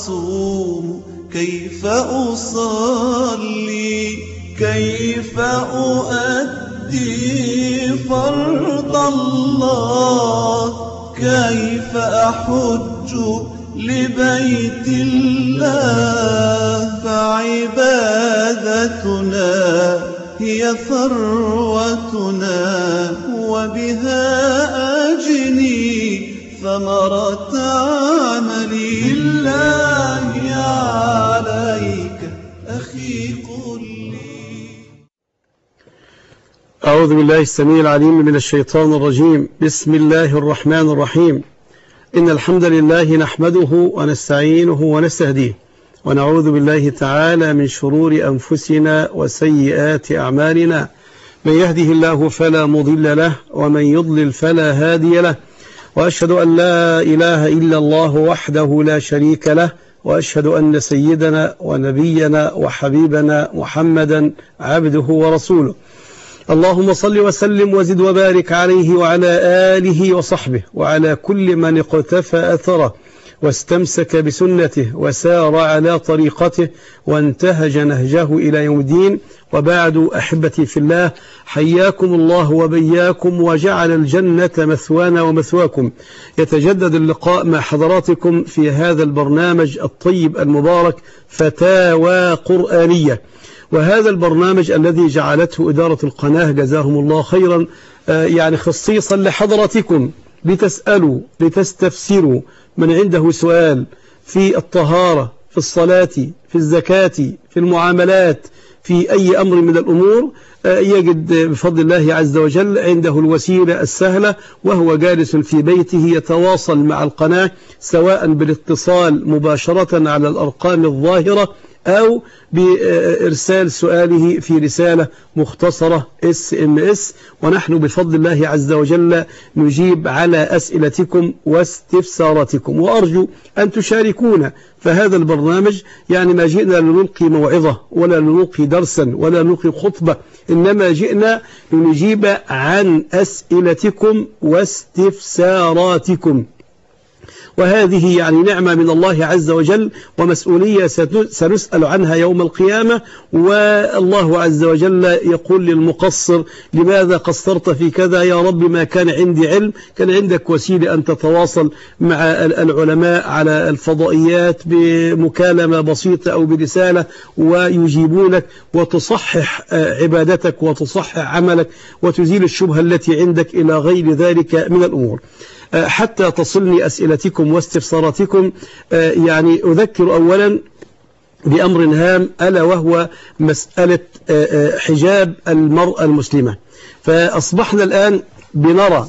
أصوم كيف أصلي كيف أؤدي فرض الله كيف أحج لبيت الله فعبادتنا هي ثروتنا وبها أجني ثمرة عملي الله عليك أخي قل لي أعوذ بالله السميع العليم من الشيطان الرجيم بسم الله الرحمن الرحيم إن الحمد لله نحمده ونستعينه ونستهديه ونعوذ بالله تعالى من شرور أنفسنا وسيئات أعمالنا من يهده الله فلا مضل له ومن يضلل فلا هادي له وأشهد أن لا إله إلا الله وحده لا شريك له وأشهد أن سيدنا ونبينا وحبيبنا محمدا عبده ورسوله اللهم صل وسلم وزد وبارك عليه وعلى آله وصحبه وعلى كل من اقتفى أثره واستمسك بسنته وسار على طريقته وانتهج نهجه إلى يوم الدين وبعد أحبتي في الله حياكم الله وبياكم وجعل الجنة مثوانا ومثواكم يتجدد اللقاء مع حضراتكم في هذا البرنامج الطيب المبارك فتاوى قرآنية وهذا البرنامج الذي جعلته إدارة القناة جزاهم الله خيرا يعني خصيصا لحضراتكم لتسألوا لتستفسروا من عنده سؤال في الطهارة في الصلاة في الزكاة في المعاملات في أي أمر من الأمور يجد بفضل الله عز وجل عنده الوسيلة السهلة وهو جالس في بيته يتواصل مع القناة سواء بالاتصال مباشرة على الأرقام الظاهرة أو بإرسال سؤاله في رسالة مختصرة اس ام اس ونحن بفضل الله عز وجل نجيب على أسئلتكم واستفساراتكم وأرجو أن تشاركونا فهذا البرنامج يعني ما جئنا لنلقي موعظة ولا لنلقي درسا ولا نلقي خطبة إنما جئنا لنجيب عن أسئلتكم واستفساراتكم وهذه يعني نعمة من الله عز وجل ومسؤولية سنسأل عنها يوم القيامة والله عز وجل يقول للمقصر لماذا قصرت في كذا يا رب ما كان عندي علم كان عندك وسيلة أن تتواصل مع العلماء على الفضائيات بمكالمة بسيطة أو برسالة ويجيبونك وتصحح عبادتك وتصحح عملك وتزيل الشبهة التي عندك إلى غير ذلك من الأمور حتى تصلني أسئلتكم واستفساراتكم يعني أذكر أولا بأمر هام ألا وهو مسألة حجاب المرأة المسلمة فأصبحنا الآن بنرى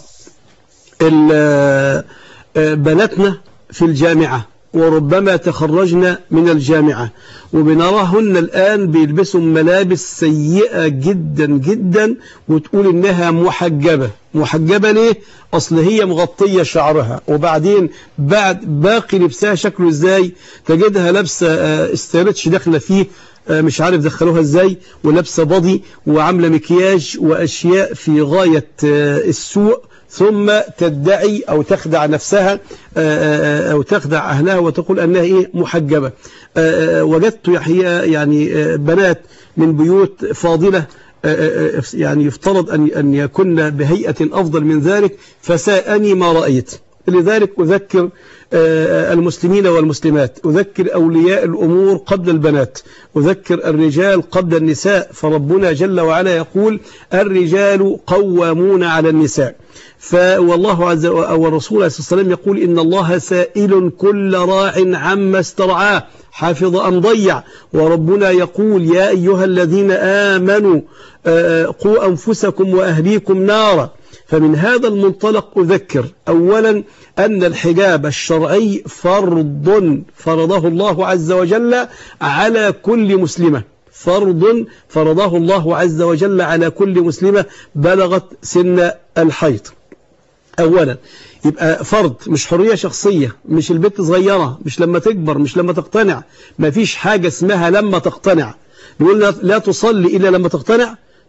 بناتنا في الجامعة وربما تخرجنا من الجامعة وبنراهن الآن بيلبسوا ملابس سيئة جدا جدا وتقول إنها محجبة محجبة ليه؟ أصل هي مغطية شعرها وبعدين بعد باقي لبسها شكله إزاي تجدها لابسة استيرتش داخلة فيه مش عارف دخلوها ازاي ولابسه بضي وعامله مكياج واشياء في غايه السوء ثم تدعي أو تخدع نفسها أو تخدع أهلها وتقول أنها إيه محجبة وجدت يعني بنات من بيوت فاضلة يعني يفترض أن أن يكن بهيئة أفضل من ذلك فساءني ما رأيت لذلك أذكر المسلمين والمسلمات أذكر أولياء الأمور قبل البنات أذكر الرجال قبل النساء فربنا جل وعلا يقول الرجال قوامون على النساء فوالله عز وجل والرسول عليه الصلاة والسلام يقول إن الله سائل كل راع عما استرعاه حافظ أم ضيع وربنا يقول يا أيها الذين آمنوا قوا أنفسكم وأهليكم نارا فمن هذا المنطلق أذكر أولا أن الحجاب الشرعي فرض فرضه الله عز وجل على كل مسلمة فرض فرضه الله عز وجل على كل مسلمة بلغت سن الحيض أولا يبقى فرض مش حرية شخصية مش البنت صغيرة مش لما تكبر مش لما تقتنع ما فيش حاجة اسمها لما تقتنع نقول لا تصلي إلا لما تقتنع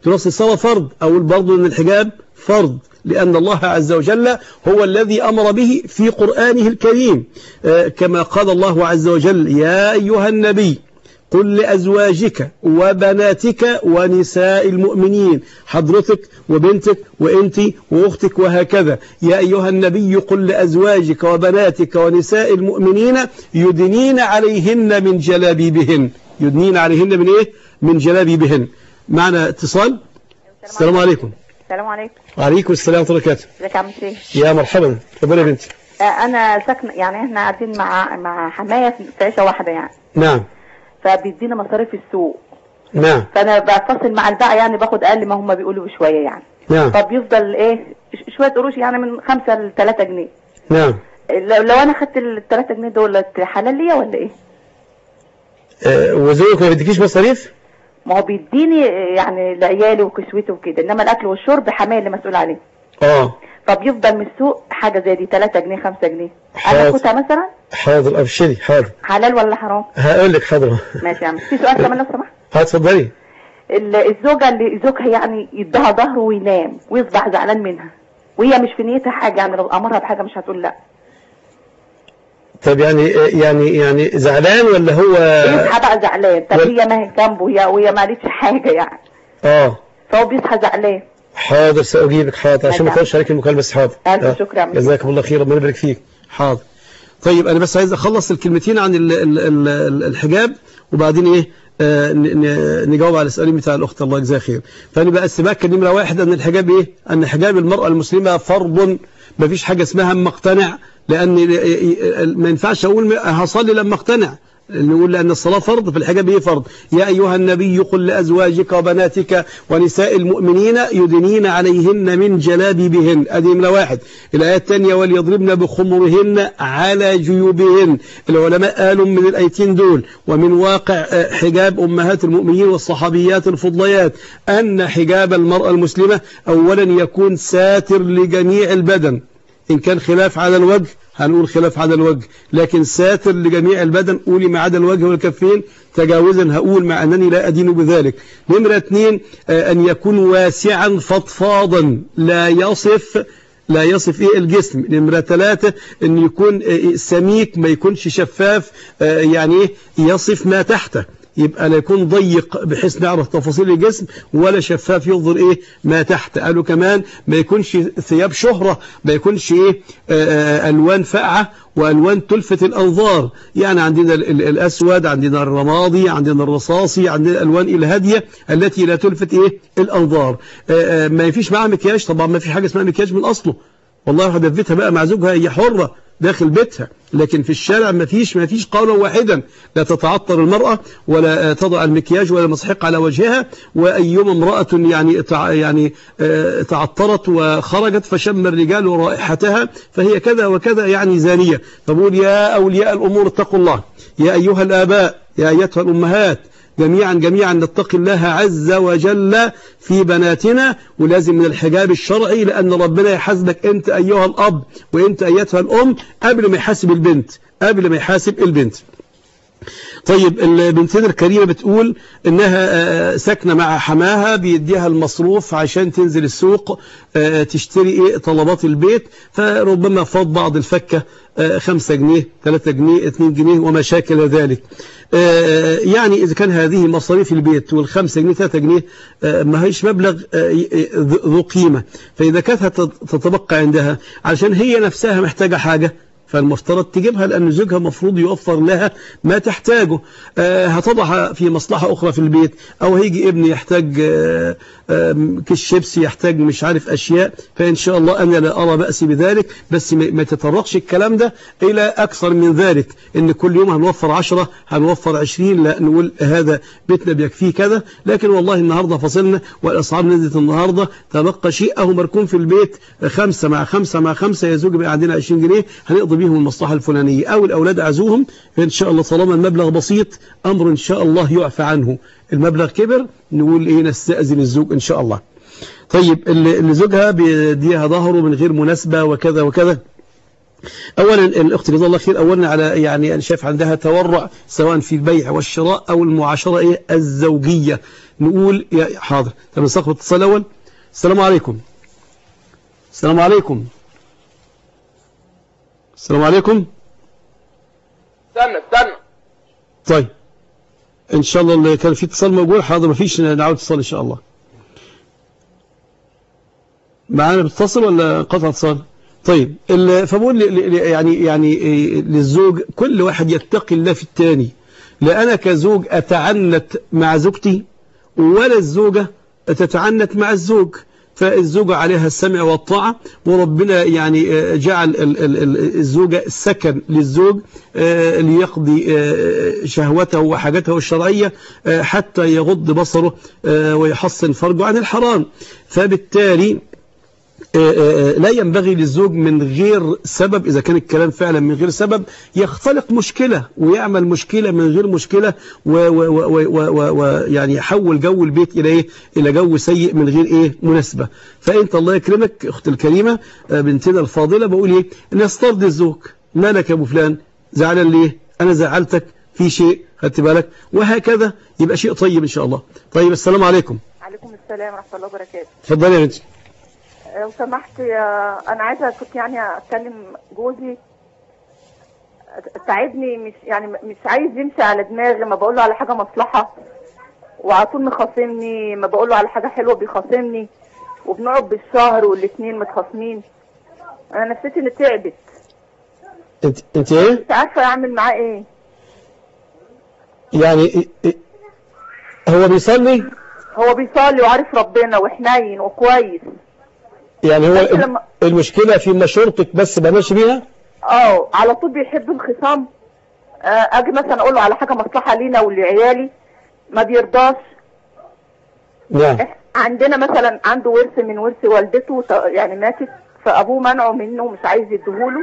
تنص الصلاة فرض أقول برضو أن الحجاب فرض لأن الله عز وجل هو الذي أمر به في قرآنه الكريم آه، كما قال الله عز وجل يا أيها النبي قل لأزواجك وبناتك ونساء المؤمنين حضرتك وبنتك وانت واختك وهكذا يا أيها النبي قل لأزواجك وبناتك ونساء المؤمنين يدنين عليهن من جلابيبهن يدنين عليهن من ايه من جلابيبهن معنا اتصال السلام عليكم السلام عليكم وعليكم السلام ورحمة الله وبركاته ازيك يا عم شيخ يا مرحبا اتفضلي يا بنتي آه، انا ساكنه يعني احنا قاعدين مع مع حمايه في في عيشه واحده يعني نعم فبيدينا مصاريف السوق نعم فانا بتصل مع الباقي يعني باخد اقل ما هم بيقولوا بشويه يعني نعم طب يفضل ايه ش- شويه قروش يعني من 5 ل 3 جنيه نعم لو, لو انا خدت ال 3 جنيه دول حلال ليا ولا ايه؟ آه، وزوجك ما بيديكيش مصاريف ما هو بيديني آه، يعني لعيالي وكسوتي وكده انما الاكل والشرب حمايه اللي مسؤول عليه اه طب يفضل من السوق حاجه زي دي 3 جنيه 5 جنيه حاضر. انا اخدها مثلا حاضر ابشري حاضر حلال ولا حرام؟ هقول لك حاضر ماشي يا عم في سؤال كمان لو سمحت هتفضلي ال- الزوجة اللي زوجها يعني يديها ظهره وينام ويصبح زعلان منها وهي مش في نيتها حاجة يعني لو أمرها بحاجة مش هتقول لا طب يعني يعني يعني زعلان ولا هو يصحى بقى زعلان طب وال- هي ما هي جنبه هي وهي ما قالتش حاجة يعني اه فهو بيصحى زعلان حاضر سأجيبك حاضر عشان ما نعم. اطولش عليك المكالمة بس حاضر ألف آه. شكر يا عم. جزاكم الله خير ربنا يبارك فيك حاضر طيب انا بس عايز اخلص الكلمتين عن ال ال ال ال الحجاب وبعدين ايه آه ن- ن- نجاوب على السؤالين بتاع الاخت الله يجزاها خير فانا بقى السباك نمره واحد ان الحجاب ايه ان حجاب المراه المسلمه فرض ما فيش حاجه اسمها اما اقتنع لان ما ينفعش اقول هصلي لما اقتنع نقول لأن الصلاة فرض في الحجاب هي فرض يا أيها النبي قل لأزواجك وبناتك ونساء المؤمنين يدنين عليهن من جلابيبهن أدي نمرة واحد الآية الثانية وليضربن بخمرهن على جيوبهن العلماء قالوا من الآيتين دول ومن واقع آه، حجاب أمهات المؤمنين والصحابيات الفضليات أن حجاب المرأة المسلمة أولا يكون ساتر لجميع البدن إن كان خلاف على الوجه هنقول خلاف على الوجه لكن ساتر لجميع البدن قولي ما عدا الوجه والكفين تجاوزا هقول مع أنني لا أدين بذلك نمرة اثنين آه، أن يكون واسعا فضفاضا لا يصف لا يصف ايه الجسم نمرة ثلاثة ان يكون آه، سميك ما يكونش شفاف آه، يعني ايه يصف ما تحته يبقى لا يكون ضيق بحيث نعرف تفاصيل الجسم ولا شفاف يظهر ايه ما تحت قالوا كمان ما يكونش ثياب شهرة ما يكونش ايه آه، الوان فاقعة والوان تلفت الانظار يعني عندنا ال- ال- الاسود عندنا الرمادي عندنا الرصاصي عندنا الالوان الهاديه التي لا تلفت ايه الانظار آه، آه، ما فيش معاها مكياج طبعا ما في حاجه اسمها مكياج من اصله والله واحده في بيتها بقى مع زوجها هي حره داخل بيتها لكن في الشارع ما فيش ما فيش قولا واحدا لا تتعطر المرأة ولا آه، تضع المكياج ولا مسحق على وجهها وأيما امرأة يعني تع يعني آه، تعطرت وخرجت فشم الرجال رائحتها فهي كذا وكذا يعني زانية فبقول يا أولياء الأمور اتقوا الله يا أيها الآباء يا أيتها الأمهات جميعا جميعا نتقي الله عز وجل في بناتنا ولازم من الحجاب الشرعي لأن ربنا يحاسبك أنت أيها الأب وأنت أيتها الأم قبل ما يحاسب البنت قبل ما يحاسب البنت طيب البنتين الكريمة بتقول انها آه، ساكنة مع حماها بيديها المصروف عشان تنزل السوق آه، تشتري ايه طلبات البيت فربما فاض بعض الفكة آه، خمسة جنيه ثلاثة جنيه اثنين جنيه وما شاكل ذلك آه، يعني إذا كان هذه مصاريف البيت والخمسة جنيه ثلاثة جنيه آه، ما هيش مبلغ آه، ي- ي- ذو قيمة فإذا كانت هتت- تتبقى عندها علشان هي نفسها محتاجة حاجة فالمفترض تجيبها لأن زوجها مفروض يوفر لها ما تحتاجه آه، هتضعها في مصلحة أخرى في البيت أو هيجي ابني يحتاج آه، آم، كيس شيبسي يحتاج مش عارف أشياء فإن شاء الله أنا لا أرى بأس بذلك بس ما ما تتطرقش الكلام ده إلى أكثر من ذلك إن كل يوم هنوفر عشرة هنوفر عشرين لا نقول هذا بيتنا بيكفيه كذا لكن والله النهاردة فصلنا والأسعار نزلت النهاردة تبقى شيء أهو مركون في البيت خمسة مع خمسة مع خمسة يا زوجي بقى عندنا 20 جنيه هنقضي بيهم المصلحة الفلانية أو الأولاد عزوهم فإن شاء الله طالما المبلغ بسيط أمر إن شاء الله يعفى عنه المبلغ كبر نقول إيه نستأذن الزوج إن شاء الله طيب اللي اللي زوجها بيديها ظهره من غير مناسبة وكذا وكذا اولا الاخت جزاها الله خير اولا على يعني انا شايف عندها تورع سواء في البيع والشراء او المعاشره ايه الزوجيه نقول يا حاضر طب نستقبل الاتصال الاول السلام عليكم السلام عليكم السلام عليكم استنى استنى طيب ان شاء الله اللي كان في اتصال موجود حاضر ما فيش نعود اتصال ان شاء الله معانا بتتصل ولا قطع اتصال طيب ال- فبقول ل- ل- يعني يعني إيه، للزوج كل واحد يتقي الله في الثاني لا انا كزوج اتعنت مع زوجتي ولا الزوجه تتعنت مع الزوج فالزوجة عليها السمع والطاعة وربنا يعني آه، جعل ال- ال- ال- الزوجة سكن للزوج آه، ليقضي آه، شهوته وحاجته الشرعية آه، حتى يغض بصره آه، ويحصن فرجه عن الحرام فبالتالي آه، آه، لا ينبغي للزوج من غير سبب إذا كان الكلام فعلا من غير سبب يختلق مشكلة ويعمل مشكلة من غير مشكلة ويعني يحول جو البيت إلى إيه إلى جو سيء من غير إيه مناسبة فأنت الله يكرمك أخت الكريمة آه، بنتنا الفاضلة بقول إيه نسترضي الزوج مالك يا أبو فلان زعلان ليه أنا زعلتك في شيء خدت بالك وهكذا يبقى شيء طيب إن شاء الله طيب السلام عليكم عليكم السلام ورحمه الله وبركاته اتفضلي يا بنتي لو سمحت يا انا عايزه كنت يعني اتكلم جوزي ساعدني مش يعني مش عايز يمشي على دماغي ما بقول له على حاجه مصلحه وعلى طول مخاصمني ما بقول له على حاجه حلوه بيخاصمني وبنقعد بالشهر والاثنين متخاصمين انا نفسيتي اللي تعبت انت انت ايه مش عارفه اعمل معاه ايه يعني إيه- إيه- هو بيصلي هو بيصلي وعارف ربنا وحنين وكويس يعني هو بس الم- لما- المشكلة في مشورتك بس بلاش بيها اه على طول بيحب الخصام آه، اجي مثلا اقول له على حاجه مصلحه لينا ولعيالي ما بيرضاش نعم إح- عندنا مثلا عنده ورث من ورث والدته ط- يعني ماتت فابوه منعه منه ومش عايز يديهوله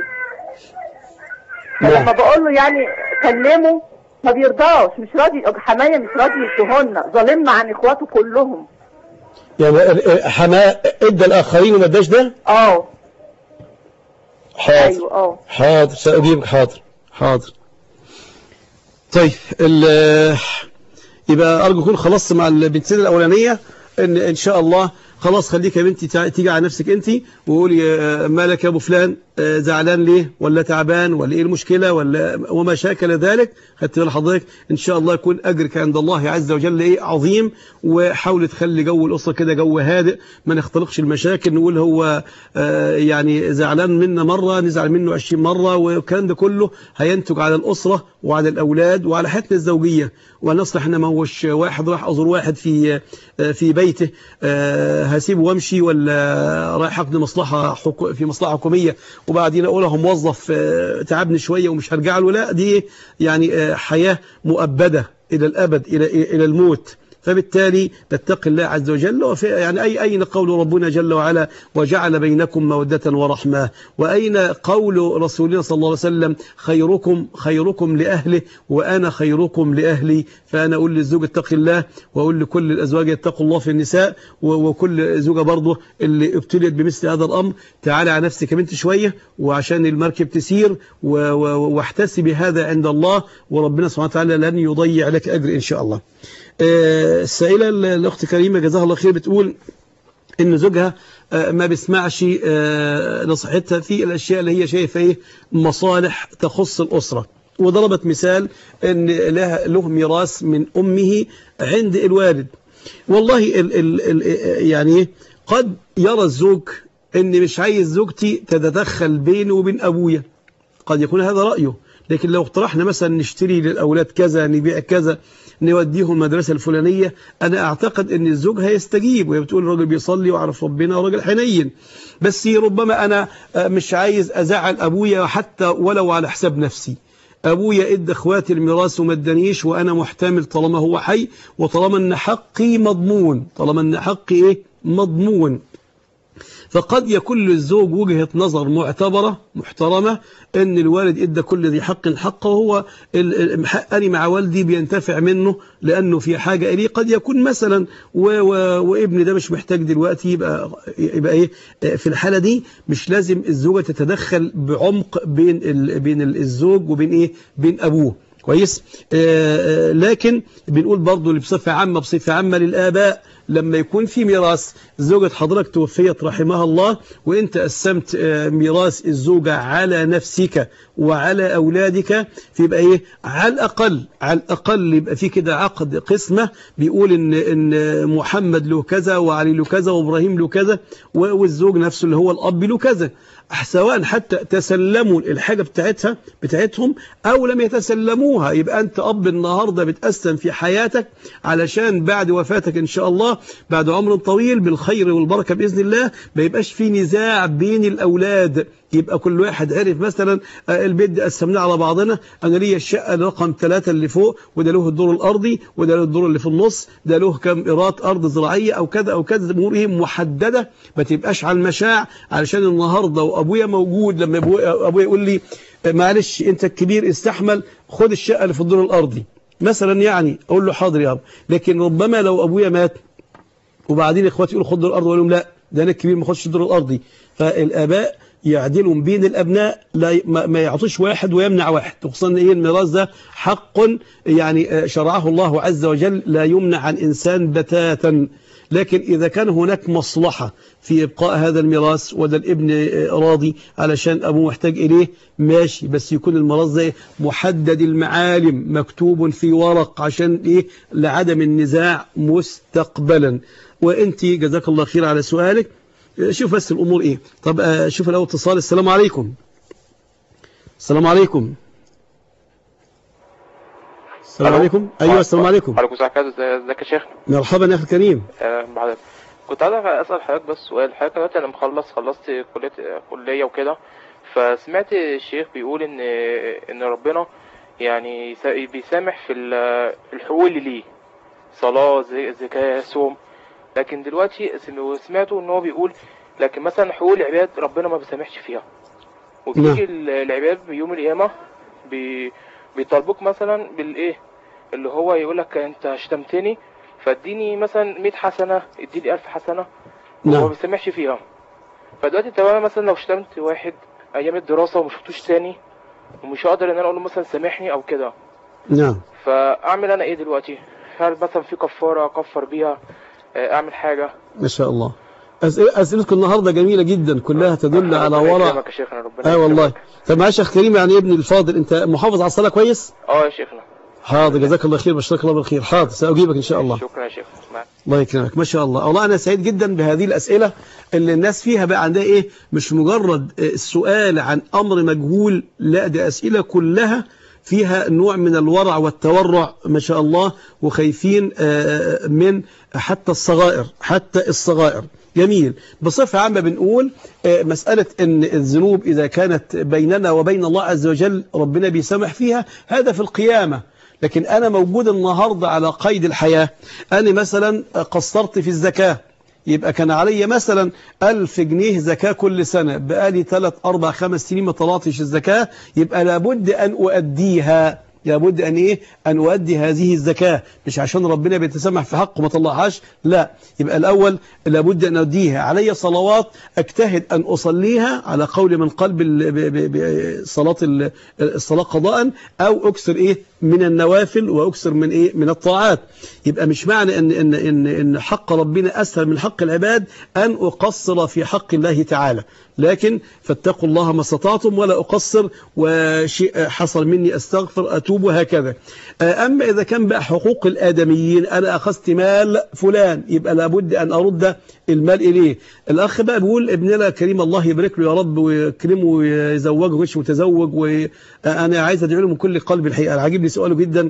فلما نعم بقول له يعني كلمه ما بيرضاش مش راضي حمايه مش راضي يديهولنا ظالمنا عن اخواته كلهم يعني ال- ال- حماه ادى الاخرين وما اداش ده اه حاضر ايوه اه حاضر سأجيبك حاضر حاضر طيب ال- يبقى ارجو اكون خلصت مع البنتين الاولانيه ان ان شاء الله خلاص خليك يا بنتي تع- تيجي على نفسك انت وقولي آه، مالك يا ابو فلان آه، زعلان ليه ولا تعبان ولا ايه المشكله ولا وما شاكل ذلك خدت بال حضرتك ان شاء الله يكون اجرك عند الله عز وجل ايه عظيم وحاول تخلي جو الاسره كده جو هادئ ما نختلقش المشاكل نقول هو آه، يعني زعلان منا مره نزعل منه 20 مره والكلام ده كله هينتج على الاسره وعلى الاولاد وعلى حياتنا الزوجيه ونصلح ان ما هوش واحد راح ازور واحد في آه، في بيته آه، هسيبه وامشي ولا رايح اقضي مصلحه حكو في مصلحه حكوميه وبعدين اقول له موظف آه، تعبني شويه ومش هرجع له لا دي يعني آه، حياه مؤبده الى الابد الى الى الموت فبالتالي نتقي الله عز وجل وفي يعني أي أين قول ربنا جل وعلا وجعل بينكم مودة ورحمة وأين قول رسولنا صلى الله عليه وسلم خيركم خيركم لأهله وأنا خيركم لأهلي فأنا أقول للزوج اتق الله وأقول لكل الأزواج اتقوا الله في النساء و- وكل زوجة برضه اللي ابتليت بمثل هذا الأمر تعالى على نفسك يا بنت شوية وعشان المركب تسير و- و- واحتسبي هذا عند الله وربنا سبحانه وتعالى لن يضيع لك أجر إن شاء الله آه، السائلة الأخت كريمة جزاها الله خير بتقول إن زوجها آه، ما بيسمعش آه، نصيحتها في الأشياء اللي هي شايفة إيه مصالح تخص الأسرة وضربت مثال إن له له ميراث من أمه عند الوالد والله ال ال ال يعني إيه؟ قد يرى الزوج إن مش عايز زوجتي تتدخل بينه وبين أبويا قد يكون هذا رأيه لكن لو اقترحنا مثلا نشتري للأولاد كذا نبيع كذا نوديهم المدرسة الفلانية أنا أعتقد أن الزوج هيستجيب وهي بتقول الراجل بيصلي وعرف ربنا وراجل حنين بس ربما أنا آه، مش عايز أزعل أبويا حتى ولو على حساب نفسي أبويا إدى إخواتي الميراث وما ادانيش وأنا محتمل طالما هو حي وطالما أن حقي مضمون طالما أن حقي إيه مضمون فقد يكون للزوج وجهة نظر معتبرة محترمة ان الوالد ادى كل ذي حق حقه وهو ال- ال- حقني مع والدي بينتفع منه لانه في حاجة اليه قد يكون مثلا و و وابني ده مش محتاج دلوقتي يبقى يبقى ايه في الحالة دي مش لازم الزوجة تتدخل بعمق بين ال بين ال- الزوج وبين ايه بين ابوه كويس آه آه لكن بنقول برضو اللي بصفة عامة بصفة عامة للآباء لما يكون في ميراث زوجة حضرتك توفيت رحمها الله وانت قسمت آه، ميراث الزوجة على نفسك وعلى أولادك فيبقى ايه على الأقل على الأقل يبقى في كده عقد قسمة بيقول ان ان محمد له كذا وعلي له كذا وابراهيم له كذا و- والزوج نفسه اللي هو الأب له كذا سواء حتى تسلموا الحاجة بتاعتها بتاعتهم أو لم يتسلموها يبقى أنت أب النهاردة بتقسم في حياتك علشان بعد وفاتك إن شاء الله بعد عمر طويل بالخير والبركة بإذن الله ما يبقاش في نزاع بين الأولاد يبقى كل واحد عرف مثلا آه، البيت ده قسمناه على بعضنا انا ليا الشقه رقم ثلاثة اللي فوق وده له الدور الارضي وده له الدور اللي في النص ده له كم ايراد ارض زراعيه او كذا او كذا امور ايه محدده ما تبقاش على المشاع علشان النهارده وابويا موجود لما أبويا- ابويا يقول لي آه، معلش انت الكبير استحمل خد الشقه اللي في الدور الارضي مثلا يعني اقول له حاضر يا ابو لكن ربما لو ابويا مات وبعدين اخواتي يقولوا خد الارض واقول لهم لا ده انا الكبير ما خدش الدور الارضي فالاباء يعدلوا بين الابناء لا ي- ما ما يعطوش واحد ويمنع واحد خصوصا ان ايه الميراث ده حق يعني آه، شرعه الله عز وجل لا يمنع عن انسان بتاتا لكن إذا كان هناك مصلحة في إبقاء هذا الميراث وده الابن آه، راضي علشان أبوه محتاج إليه ماشي بس يكون الميراث ده محدد المعالم مكتوب في ورق عشان إيه لعدم النزاع مستقبلا وأنت جزاك الله خير على سؤالك آه، شوف بس الأمور إيه طب آه، شوف الأول اتصال السلام عليكم السلام عليكم السلام ألو. عليكم أيوة السلام عليكم عليكم السلام ورحمة الله ازيك يا شيخ مرحبا يا أخي الكريم آه، بعد كنت عايز اسال حضرتك بس سؤال حضرتك دلوقتي انا مخلص خلصت كليه كليه وكده فسمعت الشيخ بيقول ان ان ربنا يعني يسا- بيسامح في ال- في الحقوق اللي ليه صلاه زي- زكاه صوم لكن دلوقتي سم- سمعته ان هو بيقول لكن مثلا حقوق العباد ربنا ما بيسامحش فيها وبيجي ال- العباد بيوم القيامه بي بيطالبوك مثلا بالايه اللي هو يقول لك انت شتمتني فاديني مثلا 100 حسنه اديني 1000 حسنه وهو ما نعم بيسامحش فيها فدلوقتي تمام مثلا لو شتمت واحد ايام الدراسه وما شفتوش تاني ومش هقدر ان انا اقول له مثلا سامحني او كده نعم فاعمل انا ايه دلوقتي هل مثلا في كفاره اكفر بيها آه، اعمل حاجه ما شاء الله أسئلة أسئلتكم النهاردة جميلة جدا كلها تدل على ربنا ورع يكرمك يا شيخنا ربنا اه والله يكرمك. طب معلش يا اخ كريم يعني ابني الفاضل انت محافظ على الصلاة كويس اه يا شيخنا حاضر جزاك الله خير بشرك الله بالخير حاضر سأجيبك ان شاء الله شكرا يا شيخ مع- الله يكرمك ما شاء الله والله انا سعيد جدا بهذه الاسئله اللي الناس فيها بقى عندها ايه مش مجرد آه، السؤال عن امر مجهول لا ده اسئله كلها فيها نوع من الورع والتورع ما شاء الله وخايفين آه، من حتى الصغائر حتى الصغائر جميل بصفة عامة بنقول آه، مسألة أن الذنوب إذا كانت بيننا وبين الله عز وجل ربنا بيسامح فيها هذا في القيامة لكن أنا موجود النهاردة على قيد الحياة أنا مثلا قصرت في الزكاة يبقى كان علي مثلا ألف جنيه زكاة كل سنة بقالي ثلاث أربع خمس سنين ما طلعتش الزكاة يبقى لابد أن أؤديها لابد أن إيه أن أؤدي هذه الزكاة مش عشان ربنا بيتسامح في حقه ما طلعهاش لا يبقى الأول لابد أن أؤديها علي صلوات أجتهد أن أصليها على قول من قلب ال- ب- ب- ب- صلاة ال- الصلاة قضاء أو أكثر إيه من النوافل وأكثر من إيه من الطاعات يبقى مش معنى إن إن إن إن حق ربنا أسهل من حق العباد أن أقصر في حق الله تعالى لكن فاتقوا الله ما استطعتم ولا أقصر وشيء حصل مني أستغفر أتوب وهكذا أما إذا كان بقى حقوق الآدميين أنا أخذت مال فلان يبقى لابد أن أرد المال إليه الأخ بقى بيقول ابننا كريم الله يبارك له يا رب ويكرمه ويزوجه مش متزوج وأنا عايز أدعو له من كل قلب الحقيقة أنا عاجبني سؤاله جدا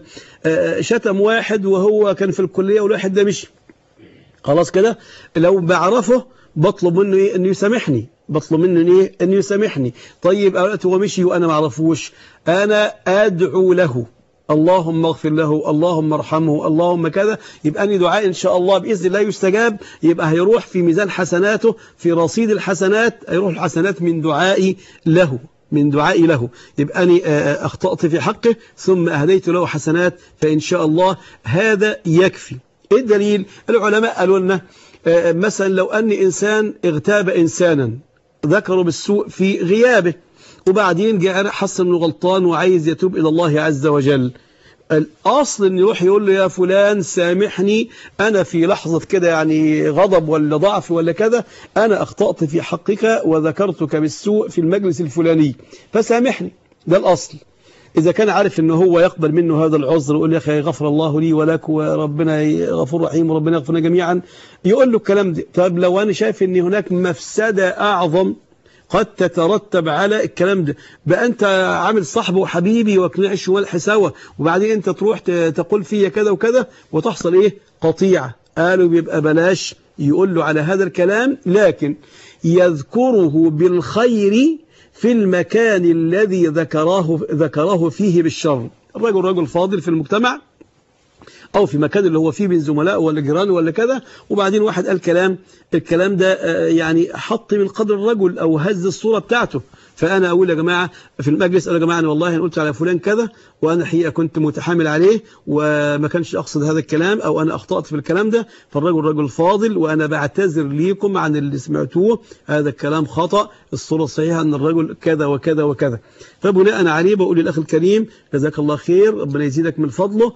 شتم واحد وهو كان في الكلية والواحد ده مشي خلاص كده لو بعرفه بطلب منه ايه انه يسامحني بطلب منه ايه انه يسامحني طيب اوقات هو مشي وانا ما اعرفوش انا ادعو له اللهم اغفر له اللهم ارحمه اللهم كذا يبقى أني دعاء إن شاء الله بإذن الله يستجاب يبقى هيروح في ميزان حسناته في رصيد الحسنات هيروح الحسنات من دعائي له من دعائي له يبقى أني أخطأت في حقه ثم أهديت له حسنات فإن شاء الله هذا يكفي إيه الدليل العلماء قالوا لنا مثلا لو أن إنسان اغتاب إنسانا ذكروا بالسوء في غيابه وبعدين جاء حس انه غلطان وعايز يتوب الى الله عز وجل الاصل ان يروح يقول له يا فلان سامحني انا في لحظه كده يعني غضب ولا ضعف ولا كذا انا اخطات في حقك وذكرتك بالسوء في المجلس الفلاني فسامحني ده الاصل إذا كان عارف أنه هو يقبل منه هذا العذر ويقول يا أخي غفر الله لي ولك وربنا غفور رحيم وربنا يغفرنا جميعا يقول له الكلام ده طب لو أنا شايف أن هناك مفسدة أعظم قد تترتب على الكلام ده بقى أنت عامل صاحبه وحبيبي وكنعش والح سوا وبعدين أنت تروح تقول فيا كذا وكذا وتحصل إيه قطيعة قالوا بيبقى بلاش يقول له على هذا الكلام لكن يذكره بالخير في المكان الذي ذكراه ذكره فيه بالشر الرجل رجل فاضل في المجتمع أو في مكان اللي هو فيه بين زملائه ولا جيرانه ولا كذا وبعدين واحد قال كلام الكلام ده يعني حط من قدر الرجل أو هز الصورة بتاعته فأنا أقول يا جماعة في المجلس أنا يا جماعة أنا والله أنا قلت على فلان كذا وأنا الحقيقة كنت متحامل عليه وما كانش أقصد هذا الكلام أو أنا أخطأت في الكلام ده فالرجل رجل فاضل وأنا بعتذر ليكم عن اللي سمعتوه هذا الكلام خطأ الصورة الصحيحة أن الرجل كذا وكذا وكذا فبناء عليه بقول للأخ الكريم جزاك الله خير ربنا يزيدك من فضله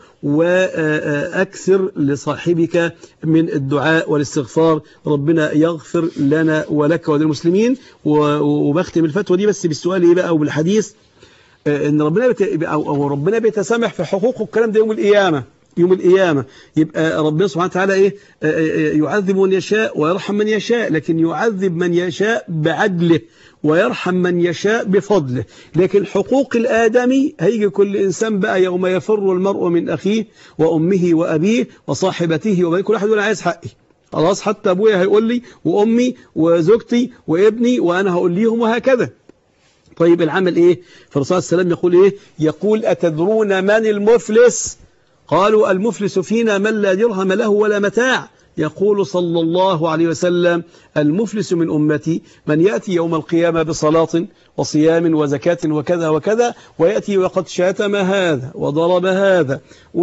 وأكثر لصاحبك من الدعاء والاستغفار ربنا يغفر لنا ولك وللمسلمين وبختم الفتوى دي بس بالسؤال إيه بقى وبالحديث ان ربنا بت... او ربنا بيتسامح في حقوقه الكلام ده يوم القيامه يوم القيامه يبقى ربنا سبحانه وتعالى ايه يعذب من يشاء ويرحم من يشاء لكن يعذب من يشاء بعدله ويرحم من يشاء بفضله لكن حقوق الآدمي هيجي كل إنسان بقى يوم يفر المرء من أخيه وأمه وأبيه وصاحبته وبيه كل واحد يقول عايز حقي خلاص حتى أبويا هيقول لي وأمي وزوجتي وابني وأنا هقول ليهم وهكذا طيب العمل ايه فالرسول صلى الله عليه وسلم يقول ايه يقول أتدرون من المفلس قالوا المفلس فينا من لا درهم له ولا متاع يقول صلى الله عليه وسلم المفلس من أمتي من يأتي يوم القيامة بصلاة وصيام وزكاة وكذا وكذا ويأتي وقد شاتم هذا وضرب هذا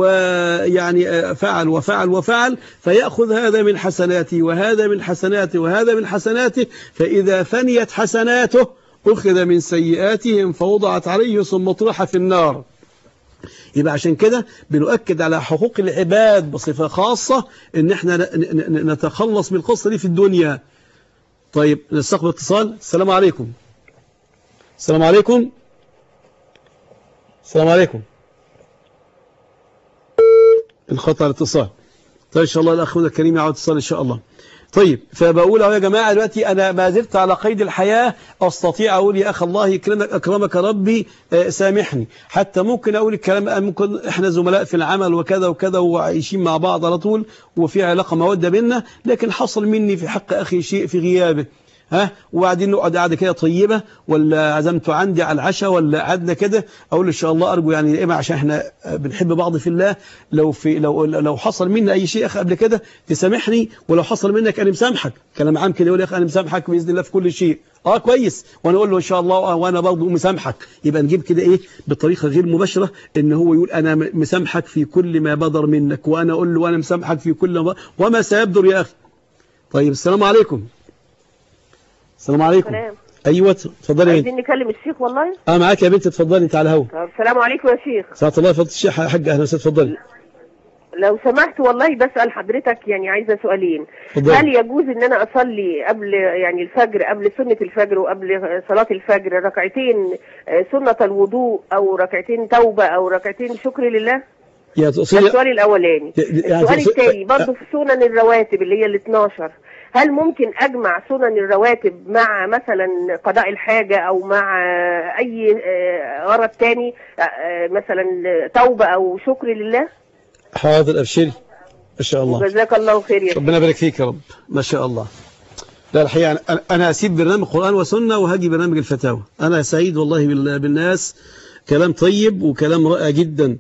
ويعني فعل وفعل وفعل فيأخذ هذا من حسناته وهذا من حسناته وهذا من حسناته فإذا فنيت حسناته أخذ من سيئاتهم فوضعت عليه ثم طرح في النار يبقى عشان كده بنؤكد على حقوق العباد بصفة خاصة ان احنا نتخلص من القصة دي في الدنيا طيب نستقبل اتصال السلام عليكم السلام عليكم السلام عليكم انقطع الاتصال طيب ان شاء الله الاخ الكريم يعود اتصال ان شاء الله طيب فبقول اهو يا جماعة دلوقتي أنا ما زلت على قيد الحياة أستطيع أقول يا أخ الله يكرمك أكرمك ربي سامحني حتى ممكن أقول الكلام ممكن إحنا زملاء في العمل وكذا وكذا وعايشين مع بعض على طول وفي علاقة مودة بيننا لكن حصل مني في حق أخي شيء في غيابه ها وبعدين نقعد قاعده كده طيبه ولا عزمته عندي على العشاء ولا قعدنا كده اقول ان شاء الله ارجو يعني ايه عشان احنا بنحب بعض في الله لو في لو لو حصل مني اي شيء اخ قبل كده تسامحني ولو حصل منك انا مسامحك كلام عام كده يقول يا اخ انا مسامحك باذن الله في كل شيء اه كويس وانا اقول له ان شاء الله وانا برضه مسامحك يبقى نجيب كده ايه بطريقه غير مباشره ان هو يقول انا مسامحك في كل ما بدر منك وانا اقول له وانا مسامحك في كل ما وما سيبدر يا اخي طيب السلام عليكم السلام عليكم سلام. ايوه اتفضلي يا بنتي عايزين نكلم الشيخ والله اه معاك يا بنتي اتفضلي انت على الهوا طب السلام عليكم يا شيخ ساعه الله فضل الشيخ يا حاج اهلا وسهلا اتفضلي لو سمحت والله بسأل حضرتك يعني عايزة سؤالين اتفضلي. هل يجوز ان انا اصلي قبل يعني الفجر قبل سنة الفجر وقبل صلاة الفجر ركعتين آه، سنة الوضوء او ركعتين توبة او ركعتين شكر لله يا ده تقصدي السؤال الاولاني يعني السؤال تقصد- الثاني برضه في سنن الرواتب اللي هي ال 12 هل ممكن اجمع سنن الرواتب مع مثلا قضاء الحاجة او مع اي آه، غرض تاني آه، آه، مثلا توبة او شكر لله حاضر ابشري ما شاء الله جزاك الله خير يا شيخ. ربنا يبارك فيك يا رب ما شاء الله لا الحقيقة أنا- أنا أسيب برنامج قرآن وسنة وهاجي برنامج الفتاوى أنا سعيد والله بال- بالناس كلام طيب وكلام رائع جدا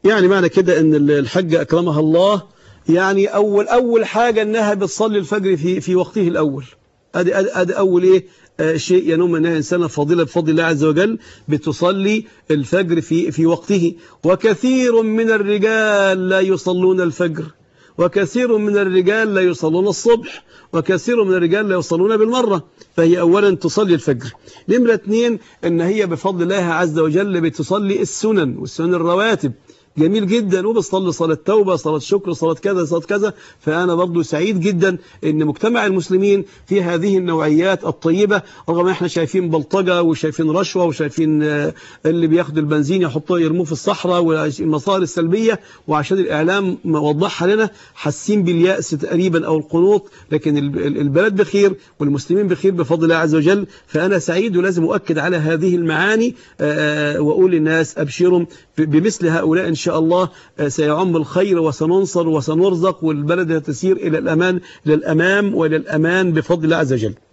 يعني معنى كده ان الحجة اكرمها الله يعني اول اول حاجة انها بتصلي الفجر في في وقته الاول ادي ادي, أدي اول ايه آه شيء ينوم انها انسانه فاضله بفضل الله عز وجل بتصلي الفجر في في وقته وكثير من الرجال لا يصلون الفجر وكثير من الرجال لا يصلون الصبح وكثير من الرجال لا يصلون بالمرة فهي أولا تصلي الفجر نمرة اثنين أن هي بفضل الله عز وجل بتصلي السنن والسنن الرواتب جميل جدا وبصلي صلاة توبة صلاة شكر صلاة كذا صلاة كذا فأنا برضو سعيد جدا أن مجتمع المسلمين في هذه النوعيات الطيبة رغم احنا شايفين بلطجة وشايفين رشوة وشايفين اللي بياخدوا البنزين يحطوه يرموه في الصحراء والمصائر السلبية وعشان الإعلام وضحها لنا حاسين باليأس تقريبا أو القنوط لكن البلد بخير والمسلمين بخير بفضل الله عز وجل فأنا سعيد ولازم أؤكد على هذه المعاني وأقول للناس أبشروا بمثل هؤلاء إن شاء الله سيعم الخير وسننصر وسنرزق والبلد تسير إلى الأمان إلى الأمام وإلى الأمان بفضل الله عز وجل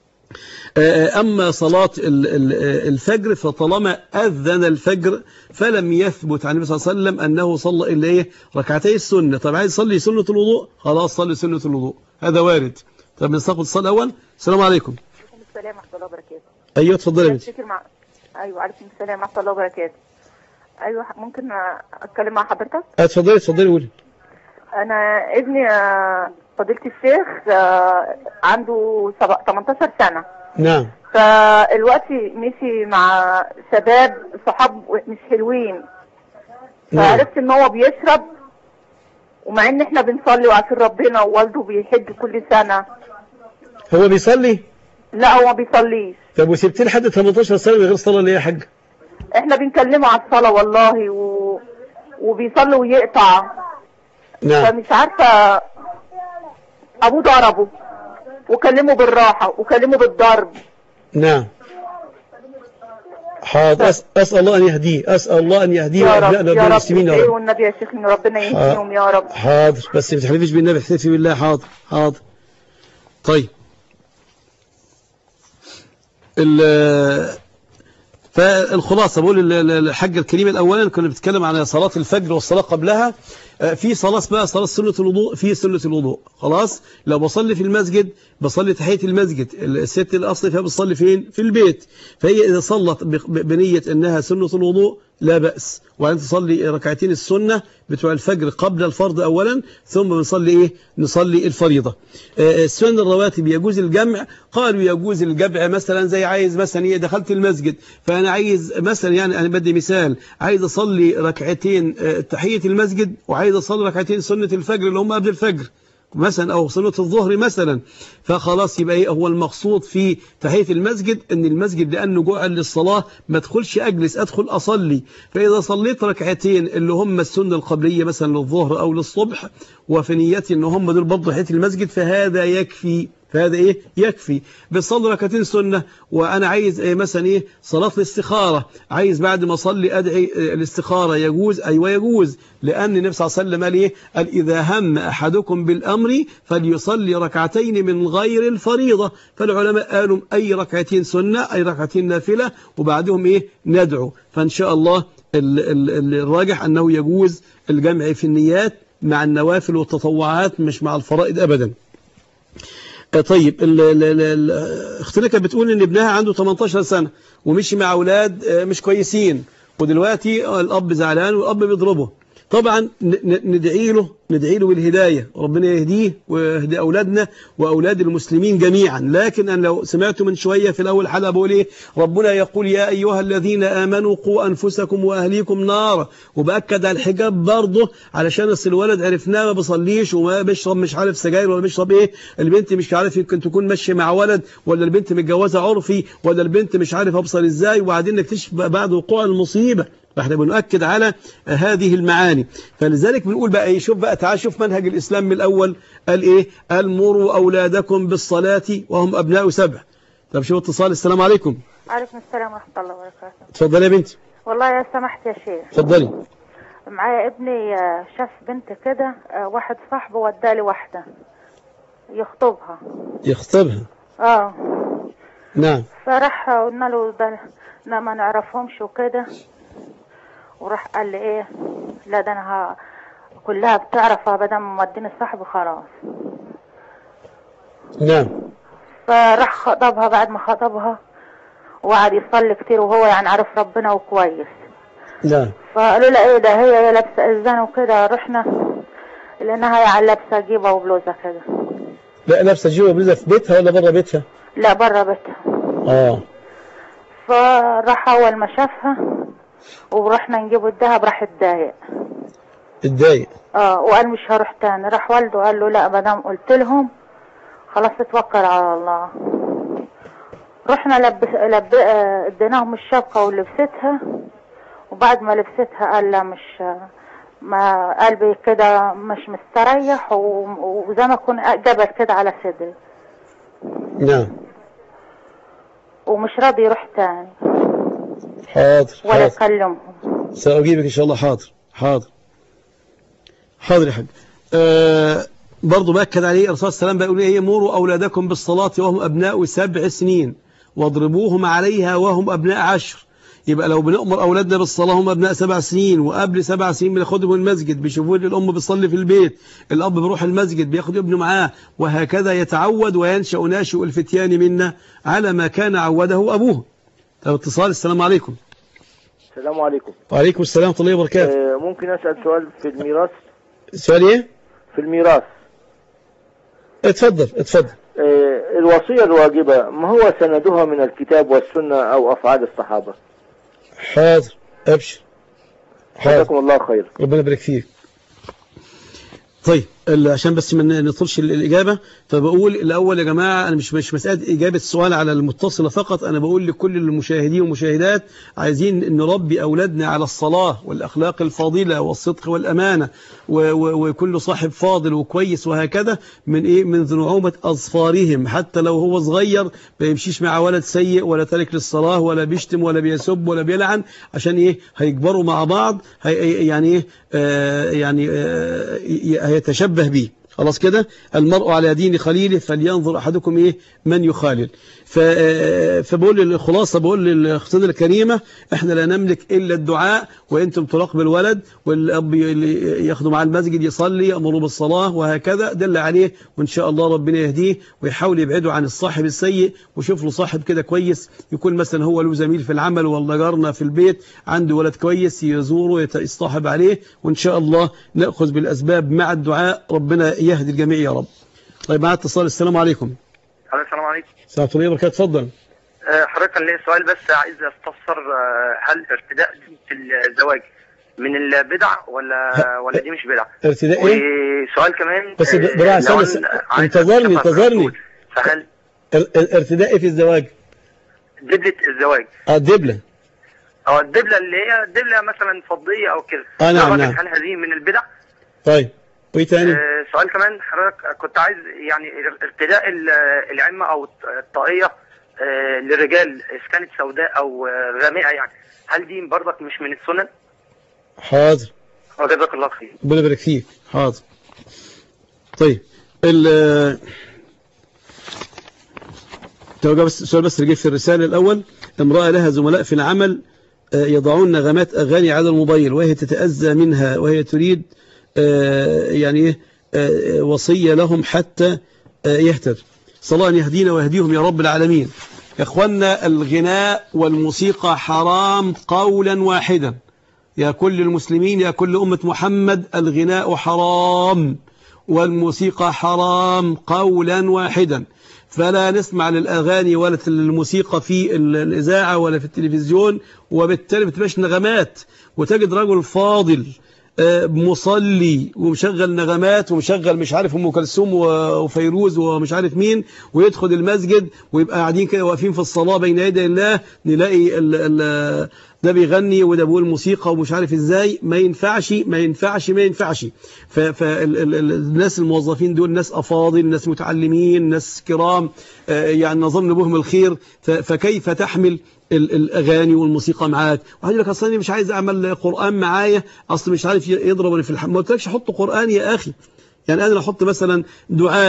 أما صلاة الفجر فطالما أذن الفجر فلم يثبت عن النبي صلى الله عليه وسلم أنه صلى إلا إيه ركعتي السنة طب عايز يصلي سنة الوضوء خلاص صلي سنة الوضوء هذا وارد طب نستقبل الصلاة الأول السلام عليكم السلام ورحمة الله وبركاته أيوة اتفضلي يا بنتي مع... أيوة عليكم السلام ورحمة الله وبركاته أيوة ممكن أتكلم مع حضرتك اتفضلي اتفضلي قولي أنا ابني فضيلة الشيخ عنده 18 سنة نعم فالوقت مشي مع شباب صحاب مش حلوين فعرفت ان هو بيشرب ومع ان احنا بنصلي وعارفين ربنا ووالده بيحج كل سنة هو بيصلي لا هو ما بيصليش طب وسبتيه لحد 18 سنة من غير صلاة ليه يا حاج احنا بنكلمه على الصلاة والله و... وبيصلي ويقطع نعم فمش عارفة ابوه ضربه وكلمه بالراحة وكلمه بالضرب نعم حاضر أس... أسأل الله أن يهديه أسأل الله أن يهديه يا رب وأبنائنا يا رب والمسلمين يا ايه رب والنبي يا شيخ ان ربنا يهديهم يا رب حاضر بس ما تحلفيش بالنبي احتفي بالله حاضر حاضر طيب ال فالخلاصة بقول الحاجة الكريمة الأولا كنا بنتكلم عن صلاة الفجر والصلاة قبلها في صلاة اسمها صلاة سنة الوضوء في سنة الوضوء خلاص لو بصلي في المسجد بصلي تحية المسجد الست الأصل فيها بتصلي فين في البيت فهي إذا صلت بنية أنها سنة الوضوء لا بأس وأن تصلي ركعتين السنة بتوع الفجر قبل الفرض أولا ثم بنصلي إيه نصلي الفريضة السنن الرواتب يجوز الجمع قالوا يجوز الجمع مثلا زي عايز مثلا إيه دخلت المسجد فأنا عايز مثلا يعني أنا بدي مثال عايز أصلي ركعتين تحية المسجد وعايز أصلي ركعتين سنة الفجر اللي هم قبل الفجر مثلا أو صلاة الظهر مثلا فخلاص يبقى إيه هو المقصود في تحية المسجد أن المسجد لأنه جعل للصلاة ما ادخلش أجلس أدخل أصلي فإذا صليت ركعتين اللي هم السنة القبلية مثلا للظهر أو للصبح وفي نيتي أن هم دول برضه تحية المسجد فهذا يكفي فهذا ايه يكفي بصلي ركعتين سنه وانا عايز إيه مثلا ايه صلاه الاستخاره عايز بعد ما اصلي ادعي الاستخاره يجوز ايوه يجوز لان النبي صلى الله عليه وسلم قال ايه قال اذا هم احدكم بالامر فليصلي ركعتين من غير الفريضه فالعلماء قالوا اي ركعتين سنه اي ركعتين نافله وبعدهم ايه ندعو فان شاء الله الراجح انه يجوز الجمع في النيات مع النوافل والتطوعات مش مع الفرائض ابدا طيب اختنا كانت بتقول ان ابنها عنده 18 سنة ومشي مع اولاد مش كويسين ودلوقتي الاب زعلان والاب بيضربه طبعا ندعي له ندعي له بالهداية ربنا يهديه ويهدي أولادنا وأولاد المسلمين جميعا لكن أنا لو سمعت من شوية في الأول حلقة بقول إيه ربنا يقول يا أيها الذين آمنوا قوا أنفسكم وأهليكم نارا وبأكد على الحجاب برضه علشان أصل الولد عرفناه ما بيصليش وما بيشرب مش عارف سجاير ولا بيشرب إيه البنت مش عارف يمكن تكون ماشية مع ولد ولا البنت متجوزة عرفي ولا البنت مش عارف أبصر إزاي وبعدين نكتشف بعد وقوع المصيبة فاحنا بنؤكد على هذه المعاني فلذلك بنقول بقى ايه شوف بقى تعال شوف منهج الإسلام من الأول قال ايه قال مروا أولادكم بالصلاة وهم أبناء سبع طب شوف اتصال السلام عليكم عليكم السلام ورحمة الله وبركاته اتفضلي يا بنتي والله يا سمحت يا شيخ اتفضلي معايا ابني آه، شاف بنت كده آه، واحد صاحبه ودالي واحدة يخطبها يخطبها اه نعم فراح قلنا له ده لا ما نعرفهمش وكده وراح قال لي ايه لا ده انا ه... كلها بتعرفها بدل ما موديني صاحبي خلاص نعم فراح خطبها بعد ما خطبها وقعد يصلي كتير وهو يعني عارف ربنا وكويس نعم فقالوا لها ايه ده هي هي لابسه ازان وكده رحنا لانها يعني لابسه جيبه وبلوزه كده لا لابسه جيبه بلوزه في بيتها ولا بره بيتها لا بره بيتها اه فراح اول ما شافها ورحنا نجيبه الدهب راح اتضايق اتضايق اه وقال مش هروح تاني راح والده قال له لا مادام قلت لهم خلاص اتوكل على الله رحنا لبس لب... آه، اديناهم الشبكه ولبستها وبعد ما لبستها قال لا مش ما قلبي كده مش مستريح و- وزي ما اكون جبل كده على صدري نعم ومش راضي يروح تاني حاضر ولا حاضر يكلمهم سأجيبك إن شاء الله حاضر حاضر حاضر يا حاج آه برضه بأكد عليه الرسول صلى الله عليه وسلم بيقول إيه مروا أولادكم بالصلاة وهم أبناء سبع سنين واضربوهم عليها وهم أبناء عشر يبقى لو بنأمر أولادنا بالصلاة هم أبناء سبع سنين وقبل سبع سنين بناخدهم المسجد بيشوفوا لي الأم بتصلي في البيت الأب بيروح المسجد بياخد ابنه معاه وهكذا يتعود وينشأ ناشئ الفتيان منا على ما كان عوده أبوه طب اتصال السلام عليكم السلام عليكم وعليكم السلام ورحمة الله وبركاته آه، ممكن أسأل سؤال في الميراث سؤال ايه في الميراث اتفضل اتفضل آه، الوصية الواجبة ما هو سندها من الكتاب والسنة أو أفعال الصحابة حاضر ابشر حاضر جزاكم الله خير ربنا يبارك فيك طيب ال- عشان بس ما نطولش ال- الإجابة فبقول الأول يا جماعة أنا مش مش مسألة إجابة السؤال على المتصلة فقط أنا بقول لكل المشاهدين والمشاهدات عايزين نربي أولادنا على الصلاة والأخلاق الفاضلة والصدق والأمانة و- و- وكل صاحب فاضل وكويس وهكذا من إيه من ذو نعومة أظفارهم حتى لو هو صغير ما يمشيش مع ولد سيء ولا تارك للصلاة ولا بيشتم ولا بيسب ولا بيلعن عشان إيه هيكبروا مع بعض هي يعني إيه آه يعني آه ي- هيتشبه بيه خلاص كده المرء على دين خليله فلينظر أحدكم إيه من يخالل ف- آه، فبقول الخلاصة بقول للأختنا الكريمة إحنا لا نملك إلا الدعاء وأنتم تراقبوا الولد والأب ي- ياخده مع المسجد يصلي يأمره بالصلاة وهكذا دل عليه وإن شاء الله ربنا يهديه ويحاول يبعده عن الصاحب السيء وشوف له صاحب كده كويس يكون مثلا هو له زميل في العمل ولا جارنا في البيت عنده ولد كويس يزوره يت- يصطحب عليه وإن شاء الله نأخذ بالأسباب مع الدعاء ربنا يهدي الجميع يا رب طيب مع اتصال السلام عليكم السلام عليكم السلام عليكم وبركاته اتفضل آه، حضرتك كان ليا سؤال بس عايز استفسر آه، هل ارتداء في الزواج من البدع ولا ولا دي مش بدع ارتداء ايه وسؤال كمان بس آه، بالراحة لو ثانية أنا عايز انتظرني أسافر انتظرني رسول، فهل ار- ار- ارتداء في الزواج دبلة الزواج اه الدبلة او الدبلة اللي هي دبلة مثلا فضية او كده آه، نعم، ده نعم. هل هذه من البدع طيب وايه تاني آه، سؤال كمان حضرتك كنت عايز يعني ارتداء ال- العمة او الطاقية آه، للرجال اذا كانت سوداء او آه، غامقة يعني هل دي برضك مش من السنن؟ حاضر وجزاك الله خير ربنا يبارك فيك حاضر طيب ال توجه بس السؤال بس اللي جه في الرسالة الأول امرأة لها زملاء في العمل آه، يضعون نغمات أغاني على الموبايل وهي تتأذى منها وهي تريد آه، يعني إيه، آه، وصية لهم حتى آه، يهتد صلاة أن يهدينا ويهديهم يا رب العالمين يا أخوانا الغناء والموسيقى حرام قولا واحدا يا كل المسلمين يا كل أمة محمد الغناء حرام والموسيقى حرام قولا واحدا فلا نسمع للأغاني ولا الموسيقى في ال- الإذاعة ولا في التلفزيون وبالتالي بتبقاش نغمات وتجد رجل فاضل آه، مصلي ومشغل نغمات ومشغل مش عارف ام كلثوم و- وفيروز ومش عارف مين ويدخل المسجد ويبقى قاعدين كده واقفين في الصلاة بين يدي الله نلاقي ال ال ده بيغني وده بيقول موسيقى ومش عارف ازاي ما ينفعش ما ينفعش ما ينفعش فالناس الموظفين دول ناس افاضل ناس متعلمين ناس كرام آه، يعني نظن بهم الخير ف- فكيف تحمل ال- الاغاني والموسيقى معاك واحد يقول لك اصل انا مش عايز اعمل قران معايا اصل مش عارف يضربني في الحمام ما قلتلكش حط قران يا اخي يعني انا احط مثلا دعاء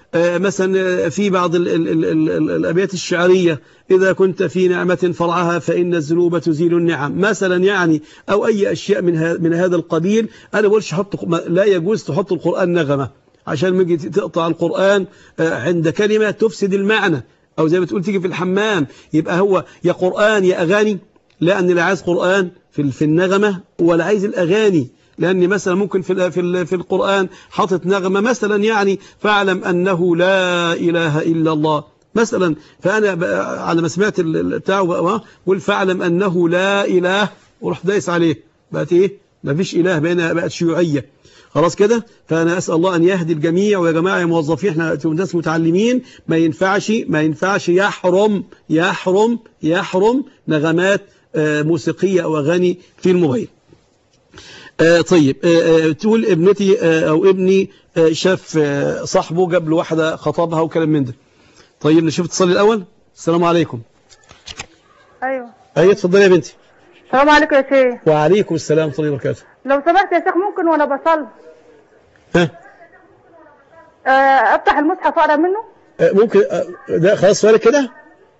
آه، مثلا آه، في بعض ال- ال- ال- ال- ال- الأبيات الشعرية إذا كنت في نعمة فرعها فإن الذنوب تزيل النعم مثلا يعني أو أي أشياء من ها- من هذا القبيل أنا بقولش حط ما- لا يجوز تحط القرآن نغمة عشان ما يجي تقطع القرآن آه، عند كلمة تفسد المعنى أو زي ما تقول تيجي في الحمام يبقى هو يا قرآن يا أغاني لا أني لا عايز قرآن في في النغمة ولا عايز الأغاني لأن مثلا ممكن في ال- في ال- في القرآن حاطط نغمة مثلا يعني فاعلم أنه لا إله إلا الله مثلا فأنا ب- على ما سمعت ال- ال- بتاعه بقى قول فاعلم أنه لا إله ورحت دايس عليه بقت إيه ما فيش إله بقينا بقت شيوعية خلاص كده فأنا أسأل الله أن يهدي الجميع ويا جماعة يا موظفين احنا ناس متعلمين ما ينفعش ما ينفعش يحرم يحرم يحرم نغمات آه، موسيقية أو أغاني في الموبايل آه، طيب آه، آه، تقول ابنتي آه، أو ابني آه، شاف آه، صاحبه جاب له واحدة خطبها وكلام من ده طيب نشوف اتصال الأول السلام عليكم ايوه أيوة اتفضلي يا بنتي السلام عليكم يا شيخ وعليكم السلام ورحمة الله وبركاته لو سمحت يا شيخ ممكن وانا بصلي ها آه، افتح المصحف اقرا منه آه، ممكن آه، ده خلاص سؤالك كده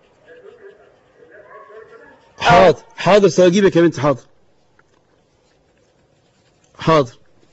حاضر حاضر سأجيبك يا بنتي حاضر حاضر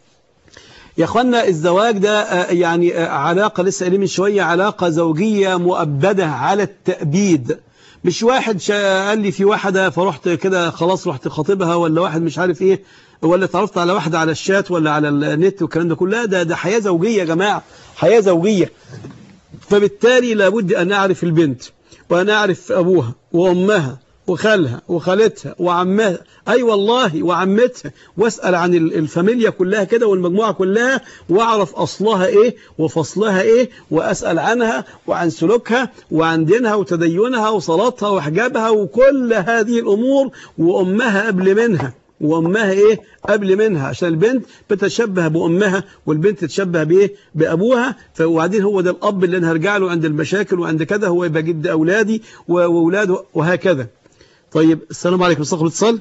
يا اخوانا الزواج ده آه، يعني آه، علاقة لسه قايلين من شوية علاقة زوجية مؤبدة على التأبيد مش واحد شا- قال لي في واحدة فرحت كده خلاص رحت خاطبها ولا واحد مش عارف ايه ولا اتعرفت على واحدة على الشات ولا على النت والكلام ده كله لا ده ده حياة زوجية يا جماعة حياة زوجية فبالتالي لابد أن أعرف البنت وأن أعرف أبوها وأمها وخالها وخالتها وعمها أي والله وعمتها واسأل عن ال- الفاميليا كلها كده والمجموعة كلها وأعرف أصلها إيه وفصلها إيه وأسأل عنها وعن سلوكها وعن دينها وتدينها وصلاتها وحجابها وكل هذه الأمور وأمها قبل منها وأمها إيه قبل منها عشان البنت بتتشبه بأمها والبنت تتشبه بإيه بأبوها فوبعدين هو ده الأب اللي أنا هرجع له عند المشاكل وعند كذا هو يبقى جد أولادي و- وأولاده وهكذا طيب السلام عليكم صاحب الاتصال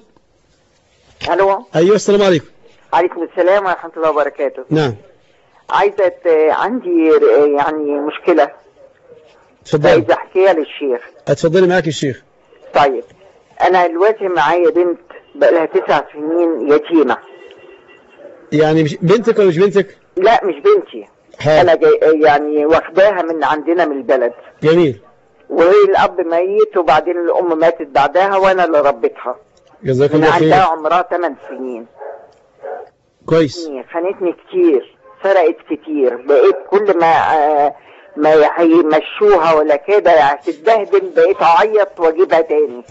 الو أيوه السلام عليكم عليكم السلام ورحمه الله وبركاته نعم عايزه ت- عندي ر- يعني مشكله اتفضلي عايزه احكيها للشيخ اتفضلي معاك الشيخ طيب انا دلوقتي معايا بنت بقى لها تسع سنين يتيمه يعني مش بنتك ولا مش بنتك لا مش بنتي حاضر. انا جاي يعني واخداها من عندنا من البلد جميل وهي الاب ميت وبعدين الام ماتت بعدها وانا اللي ربيتها جزاك من الله عندها خير عمرها 8 سنين كويس خانتني كتير سرقت كتير بقيت كل ما آه، ما هيمشوها ولا كده هتتبهدل بقيت اعيط واجيبها تاني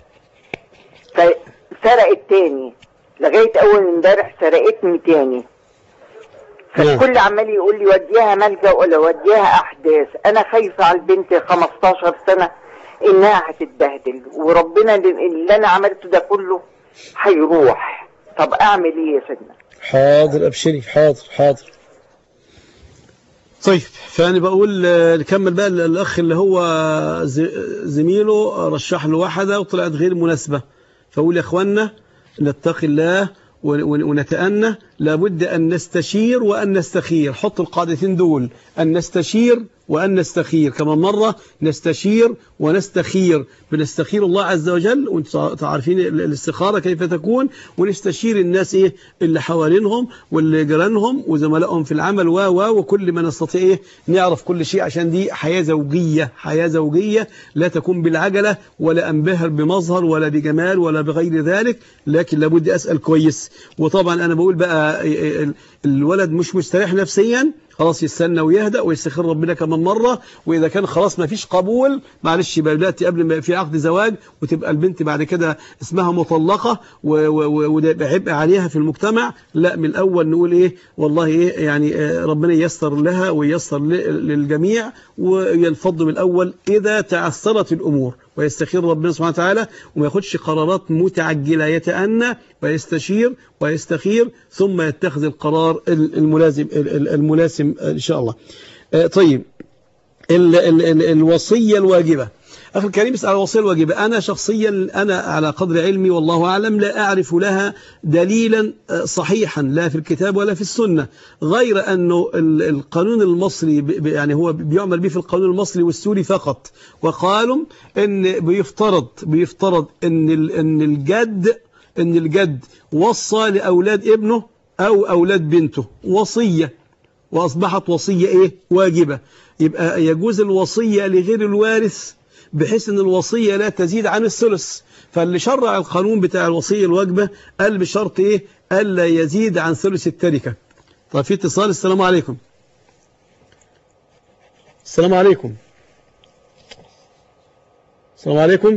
فسرقت تاني لغايه اول امبارح سرقتني تاني نعم. فالكل عمال يقول لي وديها ملجا ولا وديها احداث انا خايفه على البنت 15 سنه انها هتتبهدل وربنا اللي اللي انا عملته ده كله هيروح طب اعمل ايه يا سيدنا حاضر ابشري حاضر حاضر طيب فانا بقول آه، نكمل بقى الاخ اللي هو ز- زميله آه، رشح له واحده وطلعت غير مناسبه فاقول يا اخوانا نتقي الله ون- ون- ونتأنى لابد أن نستشير وأن نستخير حط القاعدتين دول أن نستشير وأن نستخير كمان مرة نستشير ونستخير بنستخير الله عز وجل وانتم عارفين ال- الاستخارة كيف تكون ونستشير الناس إيه اللي حوالينهم واللي جيرانهم وزملائهم في العمل و و وكل ما نستطيع إيه نعرف كل شيء عشان دي حياة زوجية حياة زوجية لا تكون بالعجلة ولا أنبهر بمظهر ولا بجمال ولا بغير ذلك لكن لابد أسأل كويس وطبعا أنا بقول بقى ال- الولد مش مستريح نفسيا خلاص يستنى ويهدأ ويستخير ربنا كمان مرة وإذا كان خلاص ما فيش قبول معلش يبقى دلوقتي قبل ما في عقد زواج وتبقى البنت بعد كده اسمها مطلقة و- و- و- وده يبقى عبء عليها في المجتمع لا من الأول نقول إيه والله إيه يعني آه، ربنا ييسر لها وييسر ل- للجميع وينفض من الأول إذا تعثرت الأمور ويستخير ربنا سبحانه وتعالى وما ياخدش قرارات متعجلة يتأنى ويستشير ويستخير ثم يتخذ القرار ال- الملازم ال- ال- الملاسم إن شاء الله آه، طيب ال ال ال الوصية الواجبة أخي الكريم اسأل الوصية الواجبة أنا شخصيا أنا على قدر علمي والله أعلم لا أعرف لها دليلا آه، صحيحا لا في الكتاب ولا في السنة غير أنه ال- القانون المصري ب- ب- يعني هو بيعمل به في القانون المصري والسوري فقط وقالوا أن بيفترض بيفترض أن ال- أن الجد أن الجد وصى لأولاد ابنه أو أولاد بنته وصية وأصبحت وصية إيه واجبة يبقى يجوز الوصية لغير الوارث بحيث أن الوصية لا تزيد عن الثلث فاللي شرع القانون بتاع الوصية الواجبة قال بشرط إيه ألا يزيد عن ثلث التركة طيب في اتصال السلام عليكم السلام عليكم السلام عليكم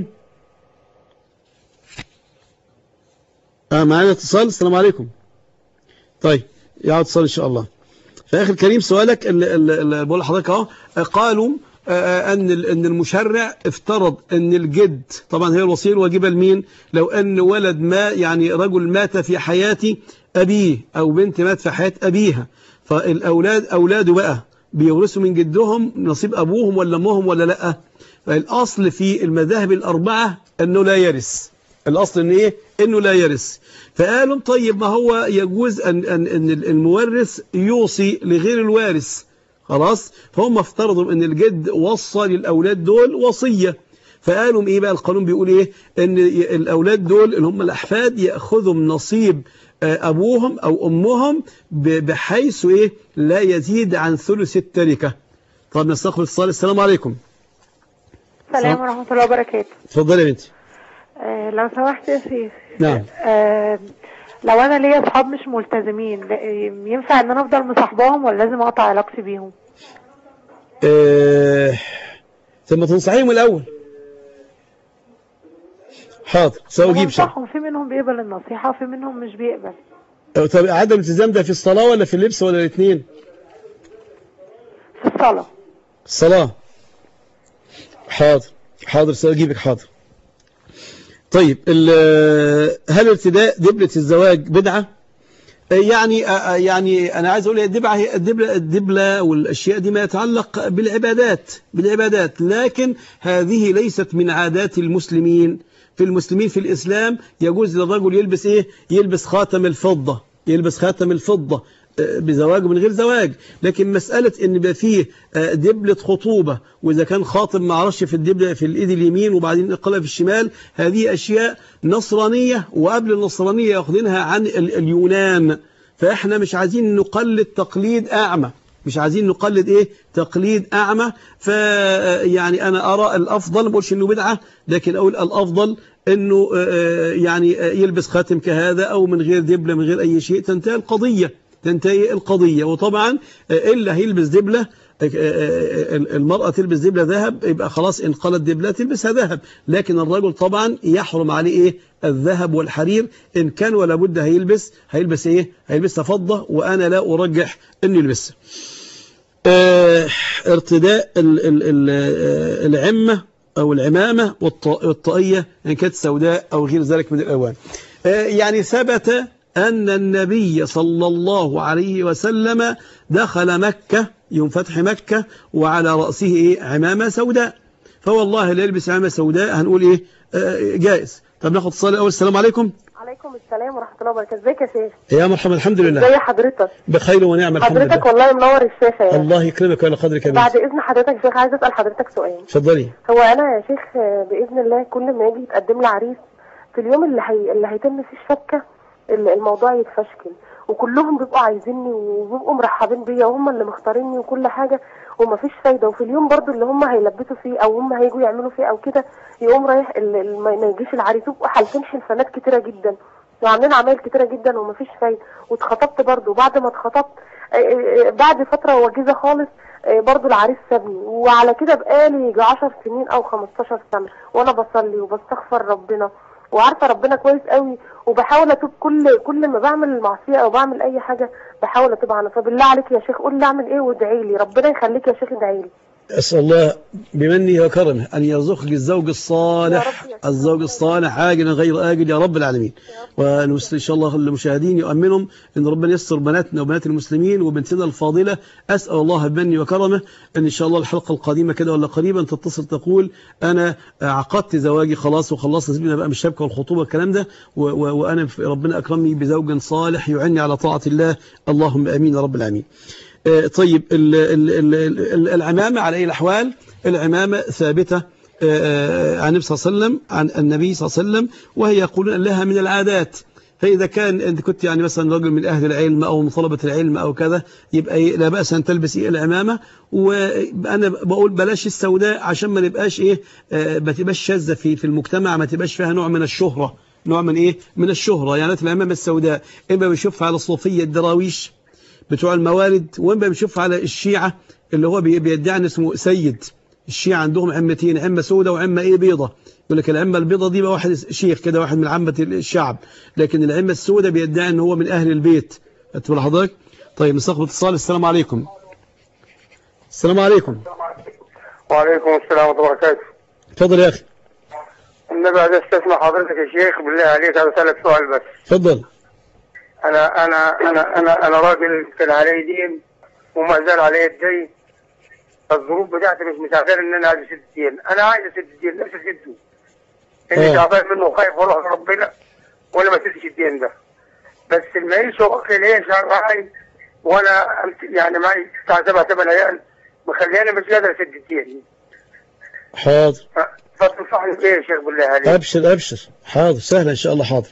آه معانا اتصال السلام عليكم طيب يعود اتصال إن شاء الله فآخر الكريم سؤالك اللي, اللي بقول لحضرتك اهو قالوا آه، أن ال- أن المشرع افترض أن الجد طبعا هي الوصية الواجبة لمين لو أن ولد ما يعني رجل مات في حياة أبيه أو بنت مات في حياة أبيها فالأولاد أولاده بقى بيورثوا من جدهم نصيب أبوهم ولا أمهم ولا لأ فالأصل في المذاهب الأربعة أنه لا يرث الأصل إن إيه إنه لا يرث فقالوا طيب ما هو يجوز أن, أن, أن المورث يوصي لغير الوارث خلاص فهم افترضوا ان الجد وصى للاولاد دول وصيه فقالوا ايه بقى القانون بيقول ايه ان الاولاد دول اللي هم الاحفاد ياخذوا من نصيب آه، ابوهم او امهم ب- بحيث ايه لا يزيد عن ثلث التركه طب نستقبل اتصال السلام عليكم السلام ورحمة الله وبركاته اتفضلي يا بنتي آه لو سمحت يا شيخ نعم آه لو أنا ليا أصحاب مش ملتزمين لا- ينفع إن أنا أفضل مصاحباهم ولا لازم أقطع علاقتي بيهم؟ آه، ثم تنصحيهم الاول حاضر سأجيب شيء بنصحهم في منهم بيقبل النصيحة وفي منهم مش بيقبل طب عدم الالتزام ده في الصلاة ولا في اللبس ولا الاثنين في الصلاة الصلاة حاضر حاضر سأجيبك حاضر طيب ال- هل ارتداء دبلة الزواج بدعة يعني يعني أنا عايز أقول الدبعة هي الدبلة, الدبلة والأشياء دي ما يتعلق بالعبادات بالعبادات لكن هذه ليست من عادات المسلمين في المسلمين في الإسلام يجوز للرجل يلبس إيه يلبس خاتم الفضة يلبس خاتم الفضة آه، بزواج من غير زواج لكن مسألة ان يبقى فيه آه، دبلة خطوبة واذا كان خاطب ما عرفش في الدبلة في الايد اليمين وبعدين نقلها في الشمال هذه اشياء نصرانية وقبل النصرانية ياخذينها عن ال- اليونان فاحنا مش عايزين نقلد تقليد اعمى مش عايزين نقلد ايه تقليد اعمى ف يعني انا ارى الافضل ما بقولش انه بدعه لكن اقول الافضل انه آه، يعني آه، يلبس خاتم كهذا او من غير دبله من غير اي شيء تنتهي القضيه تنتهي القضيه وطبعا آه، الا هيلبس دبله آه، آه، آه، المرأة تلبس دبلة ذهب يبقى خلاص إن قالت دبلة تلبسها ذهب لكن الرجل طبعا يحرم عليه إيه الذهب والحرير إن كان ولا بد هيلبس هيلبس إيه هيلبسها فضة وأنا لا أرجح إنه يلبسها آه، ارتداء ال- ال- ال- آه، العمة أو العمامة والط- والطاقية إن كانت سوداء أو غير ذلك من الألوان آه، يعني ثبت أن النبي صلى الله عليه وسلم دخل مكة يوم فتح مكة وعلى رأسه إيه عمامة سوداء فوالله اللي يلبس عمامة سوداء هنقول إيه آه، جائز طب ناخد اتصال الأول السلام عليكم عليكم السلام ورحمة الله وبركاته ازيك يا شيخ يا مرحبا الحمد ازي لله حضرتك بخير ونعم الحمد حضرتك لله والله منور الشاشة يعني الله يكرمك وعلى قدرك يا بعد بنتي اذن حضرتك يا شيخ عايزة اسأل حضرتك سؤال اتفضلي هو انا يا شيخ آه، باذن الله كل ما يجي يتقدم لي عريس في اليوم اللي هي... اللي هيتم فيه الشبكه ال- الموضوع يتفشكل وكلهم بيبقوا عايزيني وبيبقوا مرحبين بيا وهم اللي مختاريني وكل حاجه ومفيش فايده وفي اليوم برضو اللي هم هيلبسوا فيه او هم هيجوا يعملوا فيه او كده يقوم رايح ال... ال... ما ما يجيش العريس يبقوا حالفين حلفانات كتيره جدا وعاملين عمايل كتيره جدا ومفيش فايده واتخطبت برضو بعد ما اتخطبت آه، آه، آه، بعد فتره وجيزه خالص آه، برضو العريس سابني وعلى كده بقالي يجي 10 سنين او 15 سنه وانا بصلي وبستغفر ربنا وعارفه ربنا كويس قوي وبحاول اتوب كل كل ما بعمل معصيه او بعمل اي حاجه بحاول اتوب عنها فبالله عليك يا شيخ قول لي اعمل ايه وادعي لي ربنا يخليك يا شيخ ادعي لي أسأل الله بمنه وكرمه أن يرزقك الزوج الصالح الزوج الصالح عاجلا غير آجل يا رب العالمين وإن شاء الله المشاهدين يؤمنهم أن ربنا يستر بناتنا وبنات المسلمين وبنتنا الفاضلة أسأل الله بمنه وكرمه أن إن شاء الله الحلقة القادمة كده ولا قريبا تتصل تقول أنا عقدت زواجي خلاص وخلصت سيبنا بقى من الشبكة والخطوبة الكلام ده و- و- وأنا ربنا أكرمني بزوج صالح يعني على طاعة الله اللهم أمين يا رب العالمين آه، طيب ال- ال- ال- ال- العمامة على أي الأحوال العمامة ثابتة آه، عن النبي صلى الله عليه وسلم عن النبي صلى الله عليه وسلم وهي يقولون لها من العادات فإذا كان أنت كنت يعني مثلا رجل من أهل العلم أو من طلبة العلم أو كذا يبقى إيه لا بأس أن تلبس إيه العمامة وأنا بقول بلاش السوداء عشان ما نبقاش إيه آه، ما تبقاش شاذة في في المجتمع ما تبقاش فيها نوع من الشهرة نوع من إيه من الشهرة يعني العمامة السوداء إما بنشوفها على الصوفية الدراويش بتوع الموارد وإما بنشوفها على الشيعة اللي هو بي- بيدعي إن اسمه سيد الشيعة عندهم عمتين عمة سوداء وعمة إيه بيضة يقول لك العمة البيضة دي بقى واحد شيخ كده واحد من عامة الشعب لكن العمة السوداء بيدعي ان هو من أهل البيت أتبع حضرتك طيب نستقبل اتصال السلام عليكم السلام عليكم وعليكم السلام ورحمة الله وبركاته اتفضل يا أخي النبي عايز استسمع حضرتك يا شيخ بالله عليك هذا ثلاث سؤال بس اتفضل انا انا انا انا انا راجل كان علي دين وما زال علي الدين الظروف بتاعتي مش مسافر ان انا عايز اسد الدين انا عايز اسد الدين نفسي اسده اني آه. تعبان منه وخايف اروح لربنا ولا ما اسدش الدين ده بس المعيشه واكل العيش معي وانا أمت- يعني معي بتاع سبع ثمان عيال مخليني مش قادر اسد الدين حاضر فتنصحني بايه يا شيخ بالله عليك؟ أبشر أبشر حاضر سهلة إن شاء الله حاضر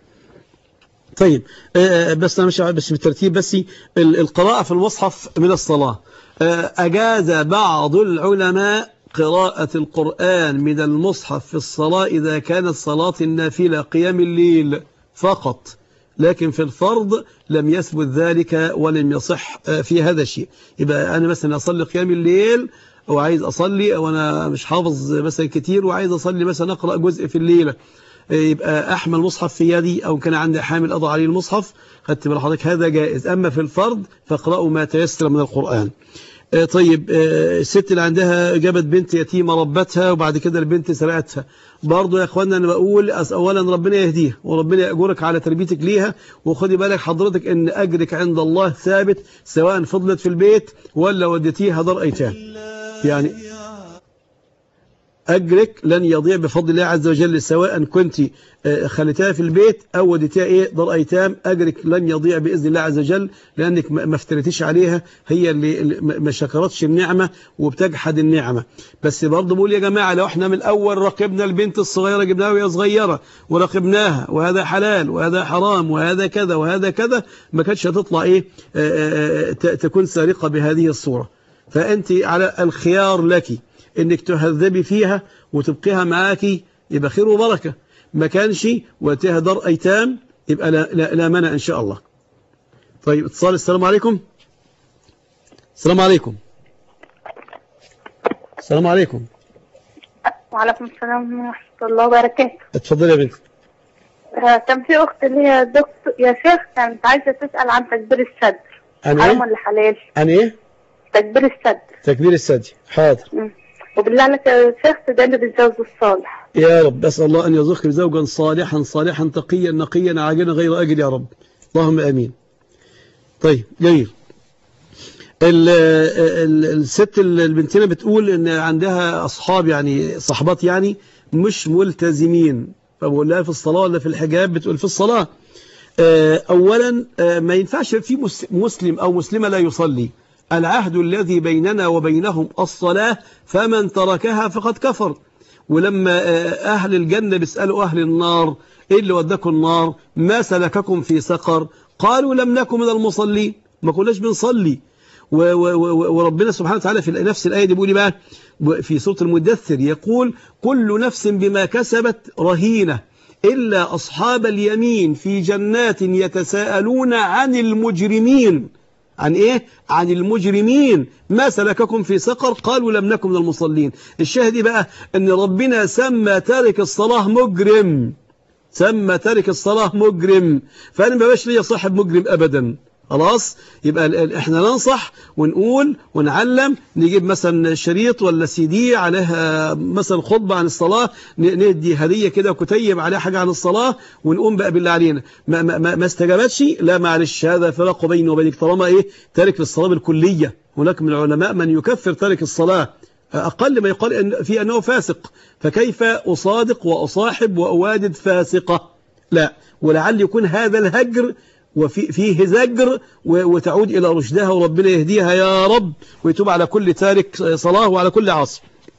طيب آه، بس أنا مش عارف بس بالترتيب بس ال- القراءة في المصحف من الصلاة آه، أجاز بعض العلماء قراءة القرآن من المصحف في الصلاة إذا كانت صلاة النافلة قيام الليل فقط لكن في الفرض لم يثبت ذلك ولم يصح آه، في هذا الشيء يبقى أنا مثلا أصلي قيام الليل وعايز أصلي وأنا مش حافظ مثلا كتير وعايز أصلي مثلا أقرأ جزء في الليلة يبقى أحمل مصحف في يدي أو كان عندي حامل أضع عليه المصحف خدت بال حضرتك هذا جائز أما في الفرض فاقرأوا ما تيسر من القرآن آه، طيب آه، الست اللي عندها جابت بنت يتيمة ربتها وبعد كده البنت سرقتها برضه يا اخوانا انا بقول أس- اولا ربنا يهديها وربنا يأجرك على تربيتك ليها وخدي بالك حضرتك ان اجرك عند الله ثابت سواء فضلت في البيت ولا وديتيها دار ايتام يعني أجرك لن يضيع بفضل الله عز وجل سواء كنت آه، خليتها في البيت أو وديتها إيه دار أيتام أجرك لن يضيع بإذن الله عز وجل لأنك ما ما افتريتيش عليها هي اللي اللي ما ما شكرتش النعمة وبتجحد النعمة بس برضه بقول يا جماعة لو احنا من الأول راقبنا البنت الصغيرة جبناها وهي صغيرة وراقبناها وهذا حلال وهذا حرام وهذا كذا وهذا كذا ما كانتش هتطلع إيه آه، آه، ت- تكون سارقة بهذه الصورة فأنت على الخيار لك انك تهذبي فيها وتبقيها معاكي يبقى خير وبركة ما كانش وتها دار ايتام يبقى لا, لا, لا منع ان شاء الله طيب اتصال السلام عليكم السلام عليكم السلام عليكم وعليكم السلام ورحمة الله وبركاته اتفضل يا بنت آه، كان في أخت اللي هي دكتور يا شيخ كانت عايزة تسأل عن تكبير الصدر عن حرام ايه ولا حلال عن ايه تكبير الصدر تكبير الثدي حاضر مم. وبالله عليك يا شيخ تدل بالزوج الصالح يا رب أسأل الله أن يرزقك زوجا صالحا صالحا تقيا نقيا عاجلا غير أجل يا رب اللهم آمين طيب جميل ال- ال- الست ال- البنتنا بتقول ان عندها اصحاب يعني صحبات يعني مش ملتزمين فبقول لها في الصلاة ولا في الحجاب بتقول في الصلاة آه، اولا آه، ما ينفعش في مس- مسلم او مسلمة لا يصلي العهد الذي بيننا وبينهم الصلاة فمن تركها فقد كفر ولما آه، أهل الجنة بيسألوا أهل النار إيه اللي وداكم النار ما سلككم في سقر قالوا لم نكن من المصلين ما كناش بنصلي و- و- و- وربنا سبحانه وتعالى في نفس الآية دي بيقول إيه بقى في سورة المدثر يقول كل نفس بما كسبت رهينة إلا أصحاب اليمين في جنات يتساءلون عن المجرمين عن إيه؟ عن المجرمين ما سلككم في سقر قالوا لم نكن من المصلين الشاهد إيه بقى أن ربنا سمى تارك الصلاة مجرم سمى تارك الصلاة مجرم فأنا ما باش ليا صاحب مجرم أبدا خلاص يبقى ال- ال- احنا ننصح ونقول ونعلم نجيب مثلا شريط ولا سي دي عليها مثلا خطبة عن الصلاة ن- ندي هدية كده كتيب عليها حاجة عن الصلاة ونقوم بقى بالله علينا ما, ما, ما, ما استجابتش لا معلش هذا فراق بيني وبينك طالما ايه تارك للصلاة بالكلية هناك من العلماء من يكفر تارك الصلاة أقل ما يقال إن في أنه فاسق فكيف أصادق وأصاحب وأوادد فاسقة لا ولعل يكون هذا الهجر وفي فيه زجر و- وتعود إلى رشدها وربنا يهديها يا رب ويتوب على كل تارك صلاة وعلى كل عاصي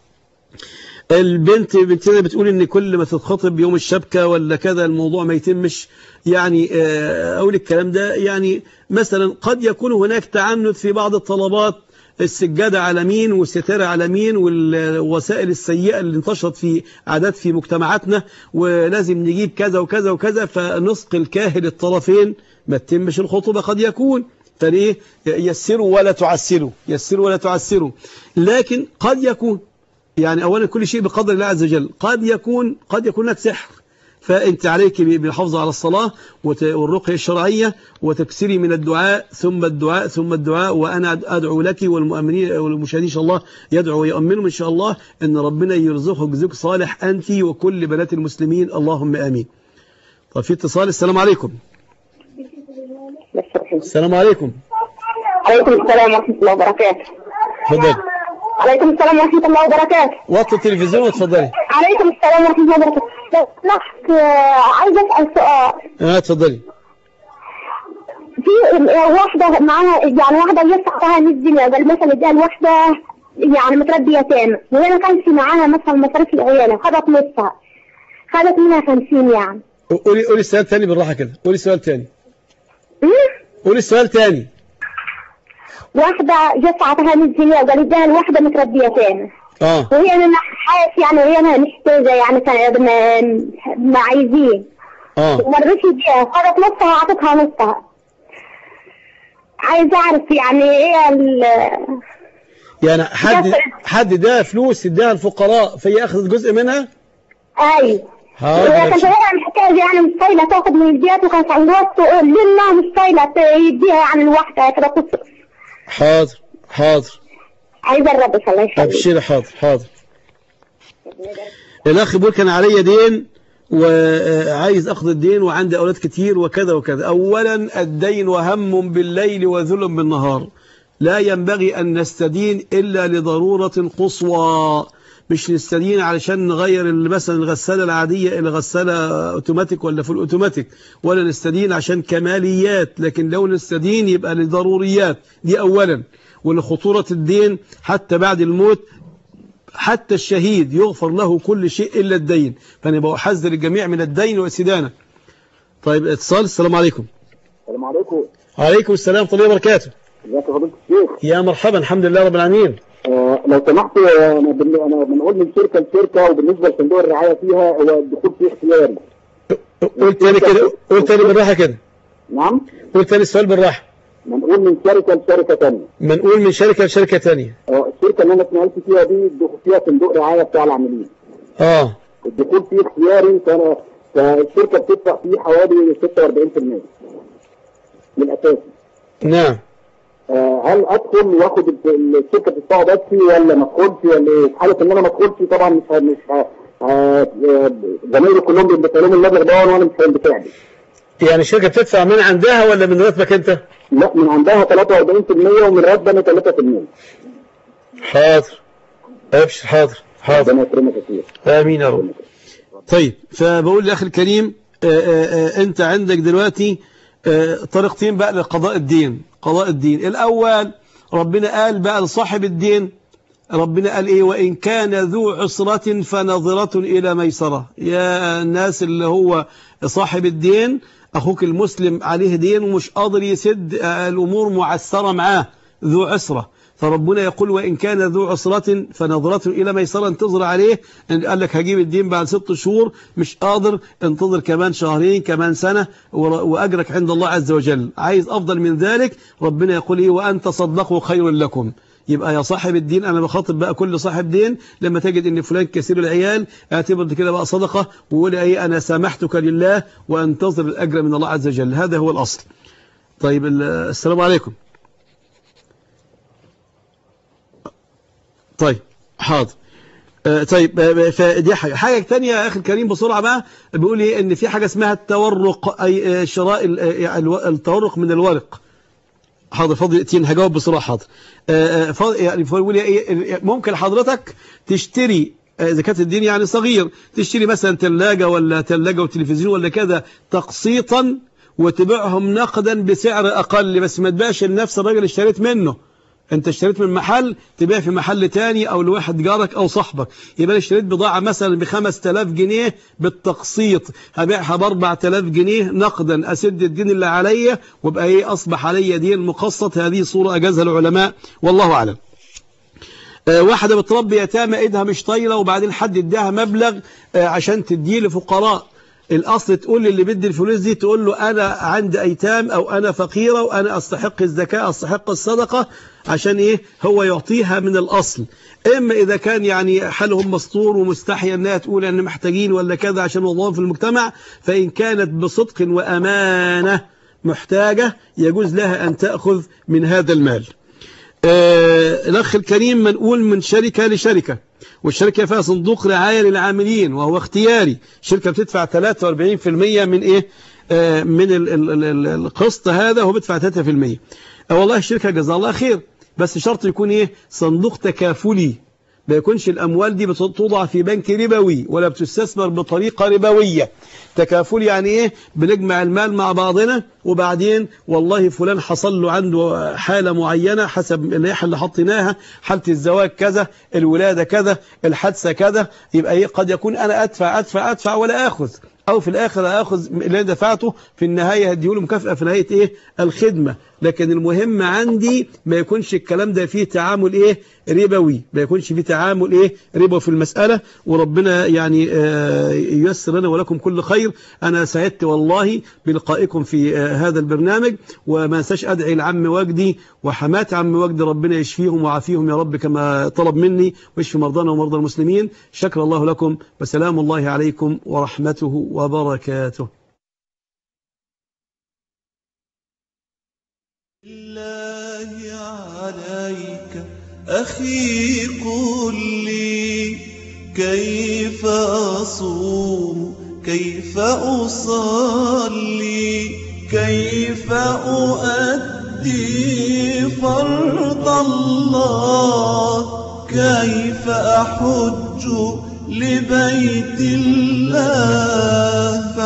البنت بنتنا بتقول ان كل ما تتخطب يوم الشبكة ولا كذا الموضوع ما يتمش يعني آه، اقول الكلام ده يعني مثلا قد يكون هناك تعنت في بعض الطلبات السجادة على مين والستارة على مين والوسائل السيئة اللي انتشرت في عادات في مجتمعاتنا ولازم نجيب كذا وكذا وكذا فنسق الكاهل الطرفين ما تتمش الخطوبة قد يكون فليه يسروا ولا تعسروا يسروا ولا تعسروا لكن قد يكون يعني أولا كل شيء بقدر الله عز وجل قد يكون قد يكون لك سحر فأنت عليك بالحفظ على الصلاة وت- والرقية الشرعية وتكسري من الدعاء ثم الدعاء ثم الدعاء وأنا أدعو لك والمؤمنين والمشاهدين إن شاء الله يدعو ويؤمنوا إن شاء الله أن ربنا يرزقك زوج صالح أنت وكل بنات المسلمين اللهم آمين طب في اتصال السلام عليكم السلام عليكم عليكم السلام ورحمة الله وبركاته اتفضلي عليكم السلام ورحمة الله وبركاته وطي التلفزيون واتفضلي عليكم السلام ورحمة الله وبركاته لو سمحت آه، عايزة أسأل سؤال اه اتفضلي في آه، واحدة معاها يعني واحدة يسعى 100 جنيه قال مثلا اديها الواحدة يعني متربية تامة وهي ما كانش معاها مثلا مصاريف العيالة خدت نصها خدت منها 50 يعني قولي قولي السؤال تاني بالراحة كده قولي السؤال تاني قولي السؤال تاني واحدة يسعى 100 جنيه قال اديها الواحدة متربية تامة اه وهي من حاسس يعني وهي ما محتاجة يعني كان ما, ما عايزين اه وما رضيتش يديها خدت نصها وعطتها نصها عايزة أعرف يعني إيه ال يعني حد حد ده فلوس اداها الفقراء فهي اخذت جزء منها أيوة حاضر هي كانت هي محتاجة يعني مش طايلة تاخد من البيت وكانت عندها تقول لنا مش طايلة ت- يديها يعني الواحدة كده تصرف حاضر حاضر عايزة الرب الله يخليك ابشري حاضر حاضر الاخ بيقول كان عليا دين وعايز اخذ الدين وعندي اولاد كتير وكذا وكذا اولا الدين وهم بالليل وذل بالنهار لا ينبغي ان نستدين الا لضروره قصوى مش نستدين علشان نغير ال- مثلا الغسالة العادية إلى غسالة أوتوماتيك ولا فول أوتوماتيك ولا نستدين عشان كماليات لكن لو نستدين يبقى لضروريات دي أولا ولخطورة الدين حتى بعد الموت حتى الشهيد يغفر له كل شيء إلا الدين فأنا بحذر الجميع من الدين والسدانة طيب اتصال السلام عليكم السلام عليكم عليكم السلام ورحمة الله وبركاته ازيك يا فضيلة الشيخ يا مرحبا الحمد لله رب العالمين آه لو سمحت آه، انا بن- انا بنقول من شركه لشركه وبالنسبه لصندوق الرعايه فيها هو الدخول فيه اختياري قول تاني كده قول تاني بالراحة كده نعم قول تاني السؤال بالراحة بنقول من شركه لشركه ثانيه منقول من شركة لشركة تانية آه الشركه اللي انا اتنقلت فيها دي الدخول فيها صندوق رعايه بتاع العاملين اه الدخول فيه اختياري فانا فالشركه بتدفع فيه حوالي 46% من الاساس نعم آه، هل ادخل واخد ال- الشركه تدفعه بس ولا ما ادخلش ولا ايه؟ في حاله ان انا ما ادخلش طبعا مش ه- مش ه- ه- زمايلي كلهم بيدفعوا لهم المبلغ ده وانا مش هيندفع لي. يعني الشركة بتدفع من عندها ولا من راتبك انت لا من عندها 43% ومن راتبي انا 3%. حاضر ابشر حاضر حاضر ربنا يكرمك كتير. امين يا رب طيب فبقول لاخي الكريم آه، آه، آه، انت عندك دلوقتي آه، طريقتين بقى لقضاء الدين قضاء الدين الاول ربنا قال بقى لصاحب الدين ربنا قال ايه وان كان ذو عسرة فنظرة الى ميسرة يا الناس اللي هو صاحب الدين اخوك المسلم عليه دين ومش قادر يسد آه، الامور معسرة معاه ذو عسرة فربنا يقول وإن كان ذو عسرة فنظرة إلى ميسرة انتظر عليه إن قال لك هجيب الدين بعد ست شهور مش قادر انتظر كمان شهرين كمان سنة ور- وأجرك عند الله عز وجل عايز أفضل من ذلك ربنا يقول إيه وأن تصدقوا خير لكم يبقى يا صاحب الدين أنا بخاطب بقى كل صاحب دين لما تجد إن فلان كثير العيال اعتبر دي كده بقى صدقة وقول إيه أنا سامحتك لله وأنتظر الأجر من الله عز وجل هذا هو الأصل طيب ال- السلام عليكم طيب حاضر آه، طيب آه، فدي حاجة حاجة تانية يا أخي الكريم بسرعة بقى بيقول إيه إن في حاجة اسمها التورق أي آه، شراء ال- آه، الو- التورق من الورق حاضر فاضل دقيقتين هجاوب بسرعة حاضر آه، آه، فاضل- يعني بيقول إيه ممكن حضرتك تشتري آه، إذا كانت الدين يعني صغير تشتري مثلا ثلاجة ولا ثلاجة وتلفزيون ولا كذا تقسيطا وتبيعهم نقدا بسعر أقل بس ما تبيعش لنفس الراجل اللي اشتريت منه انت اشتريت من محل تبيع في محل تاني او لواحد جارك او صاحبك يبقى انا اشتريت بضاعة مثلا ب 5000 جنيه بالتقسيط هبيعها ب 4000 جنيه نقدا اسد الدين اللي عليا وابقى ايه اصبح عليا دين مقسط هذه صورة اجازها العلماء والله اعلم آه، واحدة بتربي يتامى ايدها مش طايلة وبعدين حد اداها مبلغ آه، عشان تديه لفقراء الاصل تقول للي بدي الفلوس دي تقول له انا عندي ايتام او انا فقيرة وانا استحق الزكاة استحق الصدقة عشان ايه هو يعطيها من الاصل اما اذا كان يعني حالهم مستور ومستحيا انها تقول ان محتاجين ولا كذا عشان وظائف في المجتمع فان كانت بصدق وامانة محتاجة يجوز لها ان تأخذ من هذا المال آه، الأخ الكريم منقول من شركة لشركة والشركة فيها صندوق رعاية للعاملين وهو اختياري الشركة بتدفع 43% من إيه آه، من ال- ال- ال- ال- القسط هذا هو بيدفع 3% آه، والله الشركة جزاها الله خير بس شرط يكون إيه صندوق تكافلي ما يكونش الأموال دي بتوضع في بنك ربوي ولا بتستثمر بطريقة ربوية تكافل يعني إيه بنجمع المال مع بعضنا وبعدين والله فلان حصل له عنده حالة معينة حسب اللائحة اللي حطيناها حالة الزواج كذا الولادة كذا الحادثة كذا يبقى إيه قد يكون أنا أدفع أدفع أدفع ولا أخذ أو في الآخر أخذ اللي أنا دفعته في النهاية هديله مكافأة في نهاية إيه الخدمة لكن المهم عندي ما يكونش الكلام ده فيه تعامل إيه ربوي ما يكونش فيه تعامل إيه ربوي في المسألة وربنا يعني آه، ييسر لنا ولكم كل خير أنا سعدت والله بلقائكم في آه، هذا البرنامج وما انساش أدعي لعم وجدي وحمات عم وجدي ربنا يشفيهم ويعافيهم يا رب كما طلب مني ويشفي مرضانا ومرضى المسلمين شكر الله لكم وسلام الله عليكم ورحمته وبركاته بالله عليك أخي قل لي كيف أصوم كيف أصلي كيف أؤدي فرض الله كيف أحج لبيت الله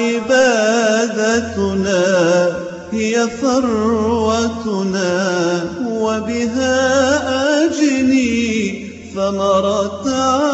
فعبادتنا هي ثروتنا وبها أجني ثمرة